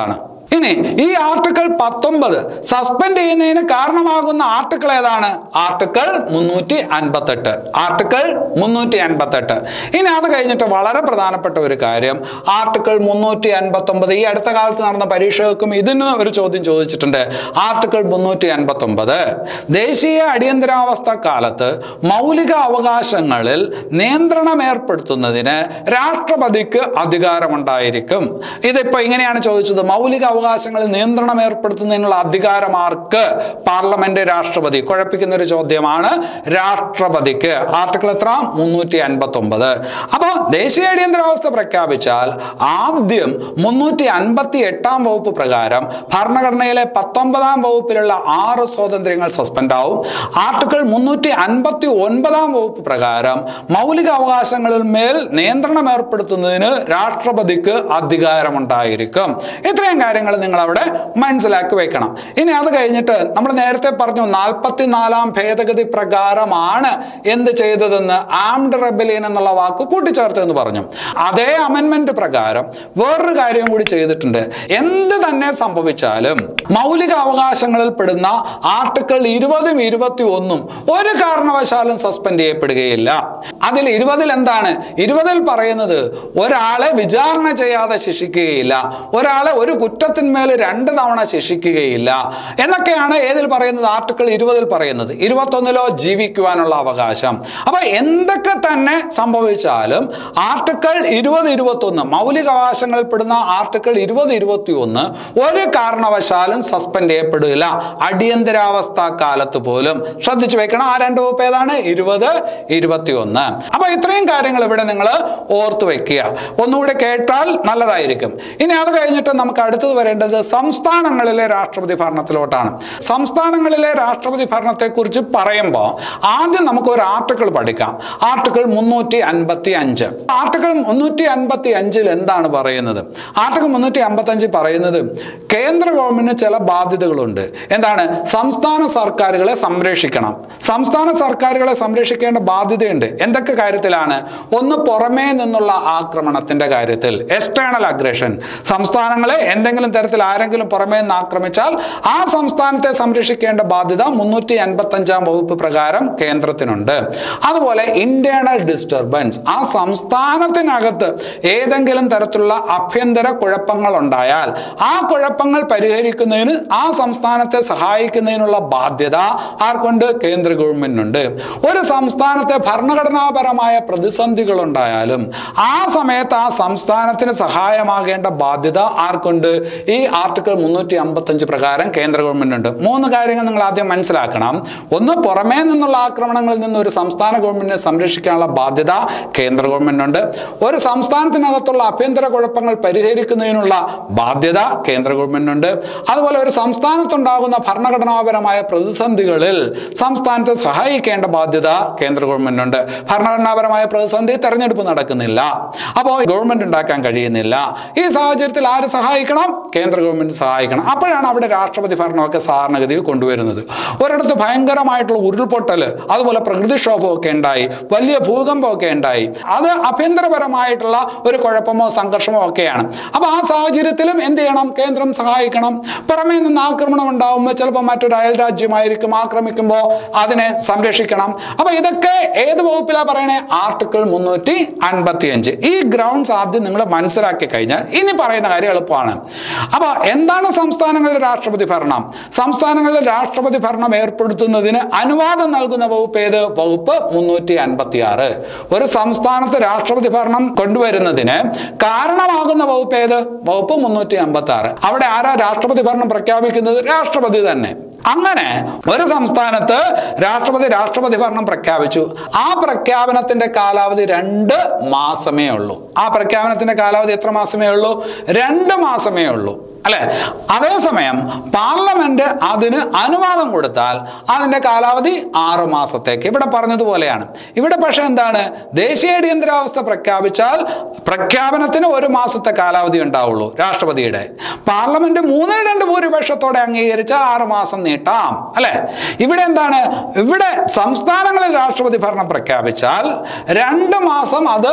ഇനി ഈ ആർട്ടിക്കിൾ പത്തൊമ്പത് സസ്പെൻഡ് ചെയ്യുന്നതിന് കാരണമാകുന്ന ആർട്ടിക്കിൾ ഏതാണ് ആർട്ടിക്കിൾ മുന്നൂറ്റി അൻപത്തെട്ട് ആർട്ടിക്കിൾ മുന്നൂറ്റി അൻപത്തെട്ട് ഇനി അത് കഴിഞ്ഞിട്ട് വളരെ പ്രധാനപ്പെട്ട ഒരു കാര്യം ആർട്ടിക്കിൾ മുന്നൂറ്റി അൻപത്തി ഒമ്പത് ഈ അടുത്ത കാലത്ത് നടന്ന പരീക്ഷകൾക്കും ഇതിന് ഒരു ചോദ്യം ചോദിച്ചിട്ടുണ്ട് ആർട്ടിക്കിൾ മുന്നൂറ്റി അൻപത്തി ഒമ്പത് ദേശീയ അടിയന്തരാവസ്ഥ കാലത്ത് മൗലിക അവകാശങ്ങളിൽ നിയന്ത്രണം ഏർപ്പെടുത്തുന്നതിന് രാഷ്ട്രപതിക്ക് അധികാരമുണ്ടായിരിക്കും ഇതിപ്പോ ഇങ്ങനെയാണ് ചോദിച്ചത് മൗലിക അവകാശങ്ങളിൽ നിയന്ത്രണം ഏർപ്പെടുത്തുന്നതിനുള്ള അധികാരം ആർക്ക് പാർലമെന്റ് രാഷ്ട്രപതി കുഴപ്പിക്കുന്ന ഒരു ചോദ്യമാണ് രാഷ്ട്രപതിക്ക് ആർട്ടിക്കിൾ എത്ര മുന്നൂറ്റി അൻപത്തി ഒമ്പത് അപ്പോൾ ദേശീയ അടിയന്തരാവസ്ഥ പ്രഖ്യാപിച്ചാൽ ആദ്യം മുന്നൂറ്റി അൻപത്തി എട്ടാം വകുപ്പ് പ്രകാരം ഭരണഘടനയിലെ പത്തൊമ്പതാം വകുപ്പിലുള്ള ആറ് സ്വാതന്ത്ര്യങ്ങൾ സസ്പെൻഡ് ആവും ആർട്ടിക്കിൾ മുന്നൂറ്റി അൻപത്തി ഒൻപതാം വകുപ്പ് പ്രകാരം മൗലിക അവകാശങ്ങളിൽ മേൽ നിയന്ത്രണം ഏർപ്പെടുത്തുന്നതിന് രാഷ്ട്രപതിക്ക് അധികാരമുണ്ടായിരിക്കും ഇത്രയും കാര്യങ്ങൾ നിങ്ങൾ അവിടെ മനസ്സിലാക്കി വെക്കണം ഇനി അത് കഴിഞ്ഞിട്ട് നമ്മൾ നേരത്തെ പറഞ്ഞു നാൽപ്പത്തിനാലാം ഭേദഗതി പ്രകാരമാണ് എന്ത് ചെയ്തതെന്ന് ആംഡ് റെബലിയൻ എന്നുള്ള വാക്ക് കൂട്ടിച്ചേർത്തെന്ന് പറഞ്ഞു അതേ അമെൻമെന്റ് പ്രകാരം വേറൊരു കാര്യം കൂടി ചെയ്തിട്ടുണ്ട് എന്ത് തന്നെ സംഭവിച്ചാലും മൗലിക അവകാശങ്ങളിൽ പെടുന്ന ആർട്ടിക്കിൾ ഇരുപതും ഇരുപത്തി ഒന്നും ഒരു കാരണവശാലും സസ്പെൻഡ് ചെയ്യപ്പെടുകയില്ല അതിൽ ഇരുപതിൽ എന്താണ് ഇരുപതിൽ പറയുന്നത് ഒരാളെ വിചാരണ ചെയ്യാതെ ശിക്ഷിക്കുകയില്ല ഒരാളെ ഒരു കുറ്റത്തിന്മേൽ രണ്ട് തവണ ശിക്ഷിക്കുകയില്ല എന്നൊക്കെയാണ് ഏതിൽ പറയുന്നത് ആർട്ടിക്കിൾ ഇരുപതിൽ പറയുന്നത് ഇരുപത്തൊന്നിലോ ജീവിക്കുവാനുള്ള അവകാശം അപ്പൊ എന്തൊക്കെ തന്നെ സംഭവിച്ചാലും ആർട്ടിക്കിൾ ഇരുപത് ഇരുപത്തൊന്ന് മൗലിക അവകാശങ്ങളിൽ പെടുന്ന ആർട്ടിക്കിൾ ഇരുപത് ഇരുപത്തി ഒന്ന് ഒരു കാരണവശാലും സസ്പെൻഡ് ചെയ്യപ്പെടില്ല അടിയന്തരാവസ്ഥ കാലത്ത് പോലും ശ്രദ്ധിച്ചു വെക്കണം ആ രണ്ട് വകുപ്പ് ഏതാണ് ഇരുപത് ഇരുപത്തി ഒന്ന് അപ്പൊ ഇത്രയും കാര്യങ്ങൾ ഇവിടെ നിങ്ങൾ ഓർത്തു വെക്കുക ഒന്നുകൂടെ കേട്ടാൽ നല്ലതായിരിക്കും ഇനി അത് കഴിഞ്ഞിട്ട് നമുക്ക് അടുത്തത് വരേണ്ടത് സംസ്ഥാനങ്ങളിലെ രാഷ്ട്രപതി ഭരണത്തിലോട്ടാണ് സംസ്ഥാനങ്ങളിലെ രാഷ്ട്രപതി ഭരണത്തെക്കുറിച്ച് പറയുമ്പോൾ ആദ്യം നമുക്ക് ഒരു ആർട്ടിക്കിൾ പഠിക്കാം ആർട്ടിക്കിൾ മുന്നൂറ്റി അൻപത്തി അഞ്ച് ആർട്ടിക്കിൾ മുന്നൂറ്റി അൻപത്തി അഞ്ചിൽ എന്താണ് പറയുന്നത് ആർട്ടിക്കിൾ മുന്നൂറ്റി അമ്പത്തി അഞ്ച് പറയുന്നത് കേന്ദ്ര ഗവൺമെന്റിന് ചില ബാധ്യതകളുണ്ട് എന്താണ് സംസ്ഥാന സർക്കാരുകളെ സംരക്ഷിക്കണം സംസ്ഥാന സർക്കാരുകളെ സംരക്ഷിക്കേണ്ട ബാധ്യതയുണ്ട് എന്തൊക്കെ കാര്യത്തിലാണ് ഒന്ന് പുറമേ നിന്നുള്ള ആക്രമണത്തിന്റെ കാര്യത്തിൽ എക്സ്റ്റേണൽ അഗ്രഷൻ സംസ്ഥാനങ്ങളെ എന്തെങ്കിലും തരത്തിൽ ആരെങ്കിലും പുറമേ നിന്ന് ആക്രമിച്ചാൽ ആ സംസ്ഥാനത്തെ സംരക്ഷിക്കേണ്ട ബാധ്യത മുന്നൂറ്റി അൻപത്തി അഞ്ചാം വകുപ്പ് പ്രകാരം കേന്ദ്രത്തിനുണ്ട് അതുപോലെ ഇന്റേണൽ ഡിസ്റ്റർബൻസ് ആ സംസ്ഥാനത്തിനകത്ത് ഏതെങ്കിലും തരത്തിലുള്ള ആഭ്യന്തര കുഴപ്പങ്ങൾ ഉണ്ടായാൽ ആ കുഴപ്പങ്ങൾ പരിഹരിക്കുന്നതിന് ആ സംസ്ഥാനത്തെ സഹായിക്കുന്നതിനുള്ള ബാധ്യത ആർക്കുണ്ട് കേന്ദ്ര ഗവൺമെന്റിനുണ്ട് ഒരു സംസ്ഥാനത്തെ ഭരണഘടനാപരമായ പ്രതിസന്ധികൾ ഉണ്ടായാലും ആ സമയത്ത് ആ സംസ്ഥാനത്തിന് സഹായമാകേണ്ട ബാധ്യത ആർക്കുണ്ട് ഈ ആർട്ടിക്കിൾ മുന്നൂറ്റി അമ്പത്തഞ്ച് പ്രകാരം കേന്ദ്ര ഗവൺമെന്റ് ഉണ്ട് മൂന്ന് കാര്യങ്ങൾ നിങ്ങൾ ആദ്യം മനസ്സിലാക്കണം ഒന്ന് പുറമേ നിന്നുള്ള ആക്രമണങ്ങളിൽ നിന്ന് ഒരു സംസ്ഥാന ഗവൺമെന്റിനെ സംരക്ഷിക്കാനുള്ള ബാധ്യത കേന്ദ്ര ഗവൺമെന്റ് ഉണ്ട് ഒരു സംസ്ഥാനത്തിനകത്തുള്ള ആഭ്യന്തര കുഴപ്പങ്ങൾ പരിഹരിക്കുന്നതിനുള്ള ബാധ്യത കേന്ദ്ര ഗവൺമെന്റ് ഉണ്ട് അതുപോലെ ഒരു സംസ്ഥാനത്തുണ്ടാകുന്ന ഭരണഘടനാപരമായ പ്രതിസന്ധികളിൽ സംസ്ഥാനത്തെ സഹായിക്കേണ്ട ബാധ്യത കേന്ദ്ര ഗവൺമെന്റ് ഉണ്ട് ഭരണഘടനാപരമായ പ്രതിസന്ധി തെരഞ്ഞെടുപ്പ് നടക്കുന്നില്ല അപ്പോൾ ഗവൺമെന്റ് ഉണ്ടാക്കാൻ കഴിയുന്നില്ല ഈ സാഹചര്യത്തിൽ ആര് സഹായിക്കണം കേന്ദ്ര ഗവൺമെന്റ് സഹായിക്കണം അപ്പോഴാണ് അവിടെ രാഷ്ട്രപതി ഭരണമൊക്കെ സാധാരണഗതിയിൽ കൊണ്ടുവരുന്നത് ഒരിടത്ത് ഭയങ്കരമായിട്ടുള്ള ഉരുൾപൊട്ടൽ അതുപോലെ പ്രകൃതിക്ഷോഭമൊക്കെ ഉണ്ടായി വലിയ ഭൂകമ്പമൊക്കെ ഉണ്ടായി അത് ആഭ്യന്തരപരമായിട്ടുള്ള ഒരു കുഴപ്പമോ സംഘർഷമോ ഒക്കെയാണ് അപ്പോൾ ആ സാഹചര്യത്തിലും എന്ത് ചെയ്യണം കേന്ദ്രം സഹായിക്കണം പുറമേ നിന്ന് ആക്രമണം ഉണ്ടാവുമ്പോൾ ചിലപ്പോൾ മറ്റൊരു അയൽ രാജ്യമായിരിക്കും ആക്രമിക്കുമ്പോൾ അതിനെ സംരക്ഷിക്കണം അപ്പോൾ ഇതൊക്കെ ഏത് വകുപ്പിലാണ് പറയണേ ആർട്ടിക്കിൾ മുന്നൂറ്റി അൻപത്തി അഞ്ച് ഈ ഗ്രൗണ്ട്സ് ആദ്യം നിങ്ങൾ മനസ്സിലാക്കി കഴിഞ്ഞാൽ ഇനി പറയുന്ന കാര്യം എളുപ്പമാണ് അപ്പോൾ എന്താണ് സംസ്ഥാനങ്ങളിലെ രാഷ്ട്രപതി ഭരണം സംസ്ഥാനങ്ങളിലെ രാഷ്ട്രപതി ഭരണം ഏർപ്പെടുത്തുന്നതിന് അനുവാദം നൽകുന്ന വകുപ്പ് ഏത് വകുപ്പ് മുന്നൂറ്റി അൻപത്തി ആറ് ഒരു സംസ്ഥാനത്ത് രാഷ്ട്രപതി ഭരണം കൊണ്ടുവരുന്നതിന് കാരണമാകുന്ന വകുപ്പ് ഏത് വകുപ്പ് മുന്നൂറ്റി അമ്പത്തി ആറ് അവിടെ ആരാ രാഷ്ട്രപതി ഭരണം പ്രഖ്യാപിക്കുന്നത് രാഷ്ട്രപതി തന്നെ അങ്ങനെ ഒരു സംസ്ഥാനത്ത് രാഷ്ട്രപതി രാഷ്ട്രപതി ഭരണം പ്രഖ്യാപിച്ചു ആ പ്രഖ്യാപനത്തിന്റെ കാലാവധി രണ്ട് മാസമേ ഉള്ളൂ ആ പ്രഖ്യാപനത്തിന്റെ കാലാവധി എത്ര മാസമേ ഉള്ളൂ രണ്ട് മാസമേ ഉള്ളൂ അല്ലെ അതേസമയം പാർലമെന്റ് അതിന് അനുവാദം കൊടുത്താൽ അതിന്റെ കാലാവധി ആറു മാസത്തേക്ക് ഇവിടെ പറഞ്ഞതുപോലെയാണ് ഇവിടെ പക്ഷെ എന്താണ് ദേശീയ അടിയന്തരാവസ്ഥ പ്രഖ്യാപിച്ചാൽ പ്രഖ്യാപനത്തിന് ഒരു മാസത്തെ കാലാവധി ഉണ്ടാവുള്ളൂ രാഷ്ട്രപതിയുടെ പാർലമെന്റ് മൂന്നിൽ രണ്ട് ഭൂരിപക്ഷത്തോടെ അംഗീകരിച്ചാൽ ആറ് മാസം നീട്ടാം അല്ലെ ഇവിടെ എന്താണ് ഇവിടെ സംസ്ഥാനങ്ങളിൽ രാഷ്ട്രപതി ഭരണം പ്രഖ്യാപിച്ചാൽ രണ്ട് മാസം അത്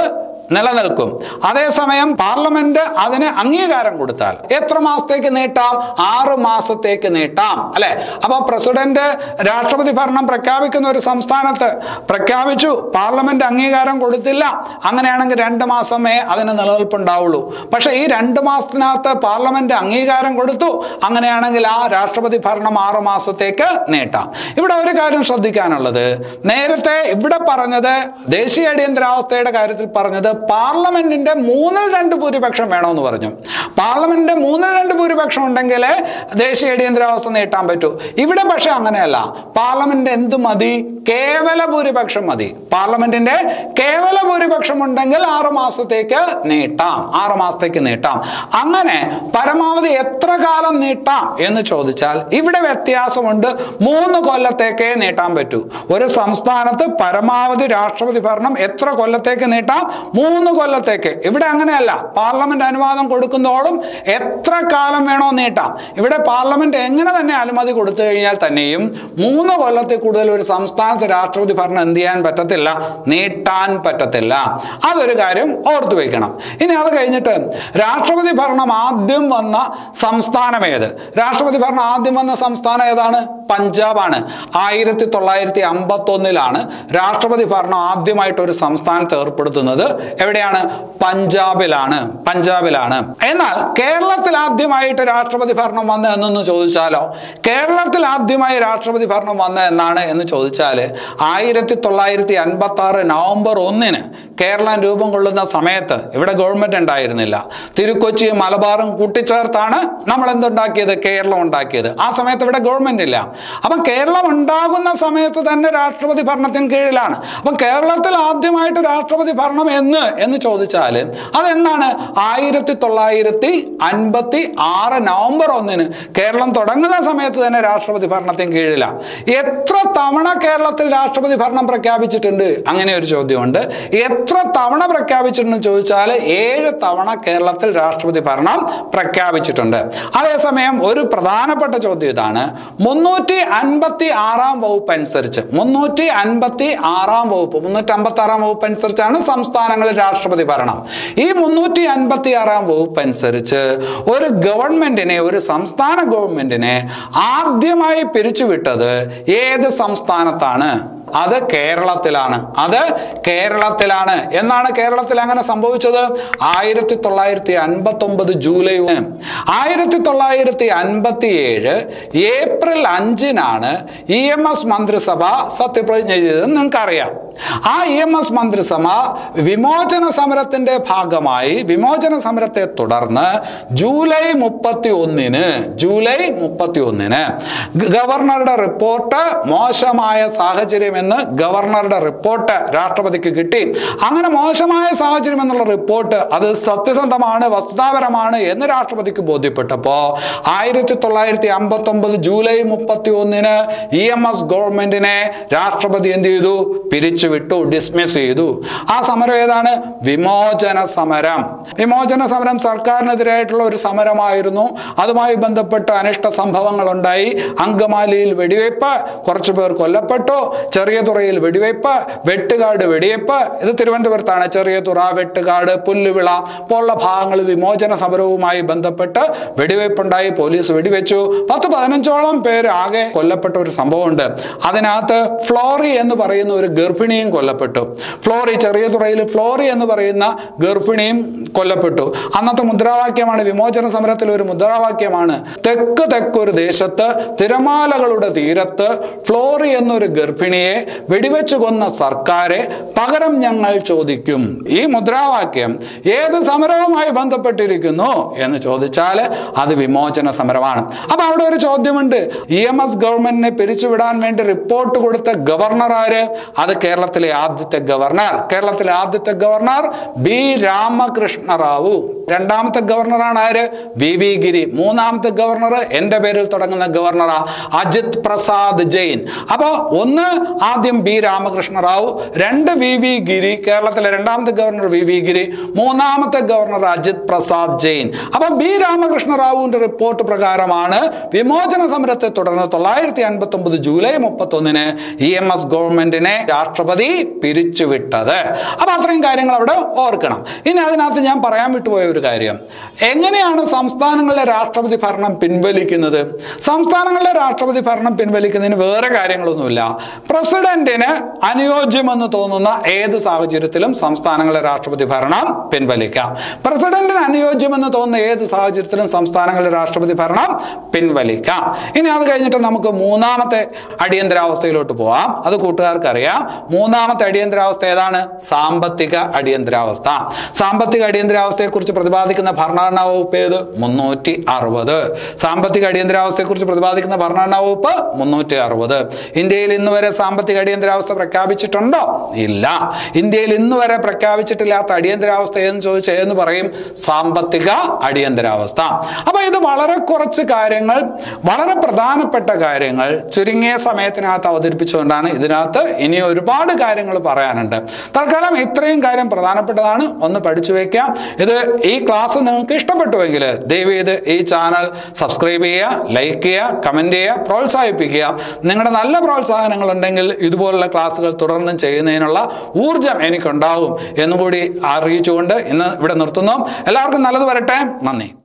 നിലനിൽക്കും അതേസമയം പാർലമെന്റ് അതിന് അംഗീകാരം കൊടുത്താൽ എത്ര മാസത്തേക്ക് നീട്ടാം ആറ് മാസത്തേക്ക് നീട്ടാം അല്ലെ അപ്പൊ പ്രസിഡന്റ് രാഷ്ട്രപതി ഭരണം പ്രഖ്യാപിക്കുന്ന ഒരു സംസ്ഥാനത്ത് പ്രഖ്യാപിച്ചു പാർലമെന്റ് അംഗീകാരം കൊടുത്തില്ല അങ്ങനെയാണെങ്കിൽ രണ്ട് മാസമേ അതിന് നിലനിൽപ്പുണ്ടാവുള്ളൂ പക്ഷെ ഈ രണ്ട് മാസത്തിനകത്ത് പാർലമെന്റ് അംഗീകാരം കൊടുത്തു അങ്ങനെയാണെങ്കിൽ ആ രാഷ്ട്രപതി ഭരണം ആറ് മാസത്തേക്ക് നീട്ടാം ഇവിടെ ഒരു കാര്യം ശ്രദ്ധിക്കാനുള്ളത് നേരത്തെ ഇവിടെ പറഞ്ഞത് ദേശീയ അടിയന്തരാവസ്ഥയുടെ കാര്യത്തിൽ പറഞ്ഞത് പാർലമെന്റിന്റെ മൂന്നിൽ രണ്ട് ഭൂരിപക്ഷം വേണമെന്ന് പറഞ്ഞു പാർലമെന്റിന്റെ മൂന്നിൽ രണ്ട് ഭൂരിപക്ഷം ഉണ്ടെങ്കിൽ ദേശീയ അടിയന്തരാവസ്ഥ നീട്ടാൻ പറ്റൂ ഇവിടെ പക്ഷെ അങ്ങനെയല്ല പാർലമെന്റ് എന്ത് മതി കേവല ഭൂരിപക്ഷം മതി പാർലമെന്റിന്റെ കേവല ഭൂരിപക്ഷം ഉണ്ടെങ്കിൽ ആറു മാസത്തേക്ക് നീട്ടാം ആറു മാസത്തേക്ക് നീട്ടാം അങ്ങനെ പരമാവധി എത്ര കാലം നീട്ടാം എന്ന് ചോദിച്ചാൽ ഇവിടെ വ്യത്യാസമുണ്ട് മൂന്ന് കൊല്ലത്തേക്കേ നീട്ടാൻ പറ്റൂ ഒരു സംസ്ഥാനത്ത് പരമാവധി രാഷ്ട്രപതി ഭരണം എത്ര കൊല്ലത്തേക്ക് നീട്ടാം മൂന്ന് കൊല്ലത്തേക്ക് ഇവിടെ അങ്ങനെയല്ല പാർലമെന്റ് അനുവാദം കൊടുക്കുന്നതോടും എത്ര കാലം വേണോ നീട്ടാം ഇവിടെ പാർലമെന്റ് എങ്ങനെ തന്നെ അനുമതി കൊടുത്തു കഴിഞ്ഞാൽ തന്നെയും മൂന്ന് കൊല്ലത്തിൽ കൂടുതൽ ഒരു സംസ്ഥാനത്ത് രാഷ്ട്രപതി ഭരണം എന്ത് ചെയ്യാൻ പറ്റത്തില്ല നീട്ടാൻ പറ്റത്തില്ല അതൊരു കാര്യം ഓർത്തു വെക്കണം ഇനി അത് കഴിഞ്ഞിട്ട് രാഷ്ട്രപതി ഭരണം ആദ്യം വന്ന സംസ്ഥാനം ഏത് രാഷ്ട്രപതി ഭരണം ആദ്യം വന്ന സംസ്ഥാനം ഏതാണ് പഞ്ചാബാണ് ആയിരത്തി തൊള്ളായിരത്തി അമ്പത്തി ഒന്നിലാണ് രാഷ്ട്രപതി ഭരണം ആദ്യമായിട്ട് ഒരു സംസ്ഥാനത്ത് ഏർപ്പെടുത്തുന്നത് എവിടെയാണ് പഞ്ചാബിലാണ് പഞ്ചാബിലാണ് എന്നാൽ കേരളത്തിൽ ആദ്യമായിട്ട് രാഷ്ട്രപതി ഭരണം വന്ന എന്നൊന്ന് ചോദിച്ചാലോ കേരളത്തിൽ ആദ്യമായി രാഷ്ട്രപതി ഭരണം വന്ന എന്നാണ് എന്ന് ചോദിച്ചാൽ ആയിരത്തി തൊള്ളായിരത്തി അൻപത്തി ആറ് നവംബർ ഒന്നിന് കേരളം രൂപം കൊള്ളുന്ന സമയത്ത് ഇവിടെ ഗവൺമെന്റ് ഉണ്ടായിരുന്നില്ല തിരുക്കൊച്ചിയും മലബാറും കൂട്ടിച്ചേർത്താണ് നമ്മൾ എന്തുണ്ടാക്കിയത് കേരളം ഉണ്ടാക്കിയത് ആ സമയത്ത് ഇവിടെ ഗവൺമെന്റ് ഇല്ല അപ്പം കേരളം ഉണ്ടാകുന്ന സമയത്ത് തന്നെ രാഷ്ട്രപതി ഭരണത്തിന് കീഴിലാണ് അപ്പം കേരളത്തിൽ ആദ്യമായിട്ട് രാഷ്ട്രപതി ഭരണം എന്ന് എന്ന് ചോദിച്ചാൽ അതെന്നാണ് ആയിരത്തി തൊള്ളായിരത്തി അൻപത്തി ആറ് നവംബർ ഒന്നിന് കേരളം തുടങ്ങുന്ന സമയത്ത് തന്നെ രാഷ്ട്രപതി ഭരണത്തിന് കീഴിലാണ് എത്ര തവണ കേരളത്തിൽ രാഷ്ട്രപതി ഭരണം പ്രഖ്യാപിച്ചിട്ടുണ്ട് അങ്ങനെ ഒരു ചോദ്യമുണ്ട് എത്ര തവണ പ്രഖ്യാപിച്ചിട്ടുണ്ടെന്ന് ചോദിച്ചാൽ ഏഴ് തവണ കേരളത്തിൽ രാഷ്ട്രപതി ഭരണം പ്രഖ്യാപിച്ചിട്ടുണ്ട് അതേസമയം ഒരു പ്രധാനപ്പെട്ട ചോദ്യം ഇതാണ് മുന്നൂറ്റി അൻപത്തി ആറാം വകുപ്പ് അനുസരിച്ച് മുന്നൂറ്റി അൻപത്തി ആറാം വകുപ്പ് മുന്നൂറ്റി അമ്പത്തി ആറാം വകുപ്പ് അനുസരിച്ചാണ് സംസ്ഥാനങ്ങളിൽ രാഷ്ട്രപതി ഭരണം ഈ മുന്നൂറ്റി അൻപത്തി ആറാം വകുപ്പ് അനുസരിച്ച് ഒരു ഗവൺമെന്റിനെ ഒരു സംസ്ഥാന ഗവൺമെന്റിനെ ആദ്യമായി പിരിച്ചുവിട്ടത് ഏത് സംസ്ഥാനത്താണ് അത് കേരളത്തിലാണ് അത് കേരളത്തിലാണ് എന്നാണ് കേരളത്തിൽ അങ്ങനെ സംഭവിച്ചത് ആയിരത്തി തൊള്ളായിരത്തി അൻപത്തി ഒമ്പത് ജൂലൈ ഒന്ന് ആയിരത്തി തൊള്ളായിരത്തി അൻപത്തി ഏഴ് ഏപ്രിൽ അഞ്ചിനാണ് ഇ എം എസ് മന്ത്രിസഭ സത്യപ്രതിജ്ഞ ചെയ്തത് നിങ്ങൾക്കറിയാം ആ ഇ എം എസ് മന്ത്രിസഭ വിമോചന സമരത്തിന്റെ ഭാഗമായി വിമോചന സമരത്തെ തുടർന്ന് ജൂലൈ മുപ്പത്തി ഒന്നിന് ജൂലൈ മുപ്പത്തി ഒന്നിന് ഗവർണറുടെ റിപ്പോർട്ട് മോശമായ സാഹചര്യം എന്ന് ഗവർണറുടെ റിപ്പോർട്ട് രാഷ്ട്രപതിക്ക് കിട്ടി അങ്ങനെ മോശമായ സാഹചര്യം എന്നുള്ള റിപ്പോർട്ട് അത് സത്യസന്ധമാണ് വസ്തുതാപരമാണ് എന്ന് രാഷ്ട്രപതിക്ക് ബോധ്യപ്പെട്ടപ്പോൾ ആയിരത്തി തൊള്ളായിരത്തി അമ്പത്തി ഒമ്പത് ജൂലൈ മുപ്പത്തി ഒന്നിന് ഇ എം എസ് ഗവൺമെന്റിനെ രാഷ്ട്രപതി എന്ത് ചെയ്തു പിരിച്ചുവിട്ടു ഡിസ്മിസ് ചെയ്തു ആ സമരം ഏതാണ് വിമോചന സമരം വിമോചന സമരം സർക്കാരിനെതിരായിട്ടുള്ള ഒരു സമരമായിരുന്നു അതുമായി ബന്ധപ്പെട്ട് അനിഷ്ട സംഭവങ്ങൾ ഉണ്ടായി അങ്കമാലിയിൽ വെടിവയ്പ് കുറച്ചു പേർ കൊല്ലപ്പെട്ടു ചെറിയ തുറയിൽ വെടിവയ്പ് വെട്ടുകാട് വെടിവയ്പ് ഇത് തിരുവനന്തപുരത്താണ് ചെറിയ തുറ വെട്ടുകാട് പുല്ലുവിള പോലുള്ള ഭാഗങ്ങൾ വിമോചന സമരവുമായി ബന്ധപ്പെട്ട് വെടിവയ്പുണ്ടായി പോലീസ് വെടിവെച്ചു പത്ത് പതിനഞ്ചോളം പേര് ആകെ കൊല്ലപ്പെട്ട ഒരു സംഭവമുണ്ട് അതിനകത്ത് ഫ്ലോറി എന്ന് പറയുന്ന ഒരു ഗർഭിണിയും കൊല്ലപ്പെട്ടു ഫ്ലോറി ചെറിയ തുറയിൽ ഫ്ലോറി എന്ന് പറയുന്ന ഗർഭിണിയും കൊല്ലപ്പെട്ടു അന്നത്തെ മുദ്രാവാക്യമാണ് വിമോചന സമരത്തിലെ ഒരു മുദ്രാവാക്യമാണ് തെക്ക് തെക്കൊരു ദേശത്ത് തിരമാലകളുടെ തീരത്ത് ഫ്ലോറി എന്നൊരു ഗർഭിണിയെ വെടിവെച്ചു കൊന്ന സർക്കാരെ പകരം ഞങ്ങൾ ചോദിക്കും ഈ മുദ്രാവാക്യം ഏത് സമരവുമായി ബന്ധപ്പെട്ടിരിക്കുന്നു എന്ന് ചോദിച്ചാൽ അത് വിമോചന സമരമാണ് അപ്പൊ അവിടെ ഒരു ചോദ്യമുണ്ട് ഇ എം എസ് ഗവൺമെന്റിനെ പിരിച്ചുവിടാൻ വേണ്ടി റിപ്പോർട്ട് കൊടുത്ത ഗവർണർ ആര് അത് കേരളത്തിലെ ആദ്യത്തെ ഗവർണർ കേരളത്തിലെ ആദ്യത്തെ ഗവർണർ ബി രാമകൃഷ്ണ റാവു രണ്ടാമത്തെ ഗവർണറാണ് ആര് വി വി ഗിരി മൂന്നാമത്തെ ഗവർണർ എൻ്റെ പേരിൽ തുടങ്ങുന്ന ഗവർണറാ അജിത് പ്രസാദ് ജെയിൻ അപ്പോൾ ഒന്ന് ആദ്യം ബി രാമകൃഷ്ണ റാവു രണ്ട് വി വി ഗിരി കേരളത്തിലെ രണ്ടാമത്തെ ഗവർണർ വി വി ഗിരി മൂന്നാമത്തെ ഗവർണർ അജിത് പ്രസാദ് ജെയിൻ അപ്പൊ ബി രാമകൃഷ്ണ റാവുവിന്റെ റിപ്പോർട്ട് പ്രകാരമാണ് വിമോചന സമരത്തെ തുടർന്ന് തൊള്ളായിരത്തി അൻപത്തി ഒമ്പത് ജൂലൈ മുപ്പത്തി ഒന്നിന് ഇ എം എസ് ഗവൺമെന്റിനെ രാഷ്ട്രപതി പിരിച്ചുവിട്ടത് അപ്പൊ അത്രയും കാര്യങ്ങൾ അവിടെ ഓർക്കണം ഇനി അതിനകത്ത് ഞാൻ പറയാൻ വിട്ടുപോയ ഒരു കാര്യം എങ്ങനെയാണ് സംസ്ഥാനങ്ങളിലെ രാഷ്ട്രപതി ഭരണം പിൻവലിക്കുന്നത് സംസ്ഥാനങ്ങളിലെ രാഷ്ട്രപതി ഭരണം പിൻവലിക്കുന്നതിന് വേറെ കാര്യങ്ങളൊന്നുമില്ല പ്രസിഡന്റിന് അനുയോജ്യമെന്ന് തോന്നുന്ന ഏത് സാഹചര്യത്തിലും സംസ്ഥാനങ്ങളിലെ രാഷ്ട്രപതി ഭരണം പിൻവലിക്കാം പ്രസിഡന്റിന് അനുയോജ്യമെന്ന് തോന്നുന്ന ഏത് സാഹചര്യത്തിലും സംസ്ഥാനങ്ങളിലെ രാഷ്ട്രപതി ഭരണം പിൻവലിക്കാം ഇനി അത് കഴിഞ്ഞിട്ട് നമുക്ക് മൂന്നാമത്തെ അടിയന്തരാവസ്ഥയിലോട്ട് പോവാം അത് കൂട്ടുകാർക്ക് അറിയാം മൂന്നാമത്തെ അടിയന്തരാവസ്ഥ ഏതാണ് സാമ്പത്തിക അടിയന്തരാവസ്ഥ സാമ്പത്തിക അടിയന്തരാവസ്ഥയെക്കുറിച്ച് പ്രതിപാദിക്കുന്ന ഭരണഘടനാ വകുപ്പ് ഏത് മുന്നൂറ്റി അറുപത് സാമ്പത്തിക അടിയന്തരാവസ്ഥയെക്കുറിച്ച് പ്രതിപാദിക്കുന്ന ഭരണഘടനാ വകുപ്പ് മുന്നൂറ്റി അറുപത് ഇന്ത്യയിൽ ഇന്ന് വരെ സാമ്പത്തിക അടിയന്തരാവസ്ഥ പ്രഖ്യാപിച്ചിട്ടുണ്ടോ ഇല്ല ഇന്ത്യയിൽ ഇന്ന് വരെ പ്രഖ്യാപിച്ചിട്ടില്ലാത്ത അടിയന്തരാവസ്ഥ എന്ന് ചോദിച്ചാൽ എന്ന് പറയും സാമ്പത്തിക അടിയന്തരാവസ്ഥ അപ്പൊ ഇത് വളരെ കുറച്ച് കാര്യങ്ങൾ വളരെ പ്രധാനപ്പെട്ട കാര്യങ്ങൾ ചുരുങ്ങിയ സമയത്തിനകത്ത് അവതരിപ്പിച്ചുകൊണ്ടാണ് ഇതിനകത്ത് ഇനി ഒരുപാട് കാര്യങ്ങൾ പറയാനുണ്ട് തൽക്കാലം ഇത്രയും കാര്യം പ്രധാനപ്പെട്ടതാണ് ഒന്ന് പഠിച്ചു വെക്കാം ഇത് ഈ ക്ലാസ് നിങ്ങൾക്ക് ഇഷ്ടപ്പെട്ടുവെങ്കിൽ ദയവ് ചെയ്ത് ഈ ചാനൽ സബ്സ്ക്രൈബ് ചെയ്യുക ലൈക്ക് ചെയ്യുക കമൻറ്റ് ചെയ്യുക പ്രോത്സാഹിപ്പിക്കുക നിങ്ങളുടെ നല്ല പ്രോത്സാഹനങ്ങൾ ഉണ്ടെങ്കിൽ ഇതുപോലുള്ള ക്ലാസ്സുകൾ തുടർന്നും ചെയ്യുന്നതിനുള്ള ഊർജം എനിക്കുണ്ടാകും എന്നുകൂടി അറിയിച്ചുകൊണ്ട് ഇന്ന് ഇവിടെ നിർത്തുന്നു എല്ലാവർക്കും നല്ലത് വരട്ടെ നന്ദി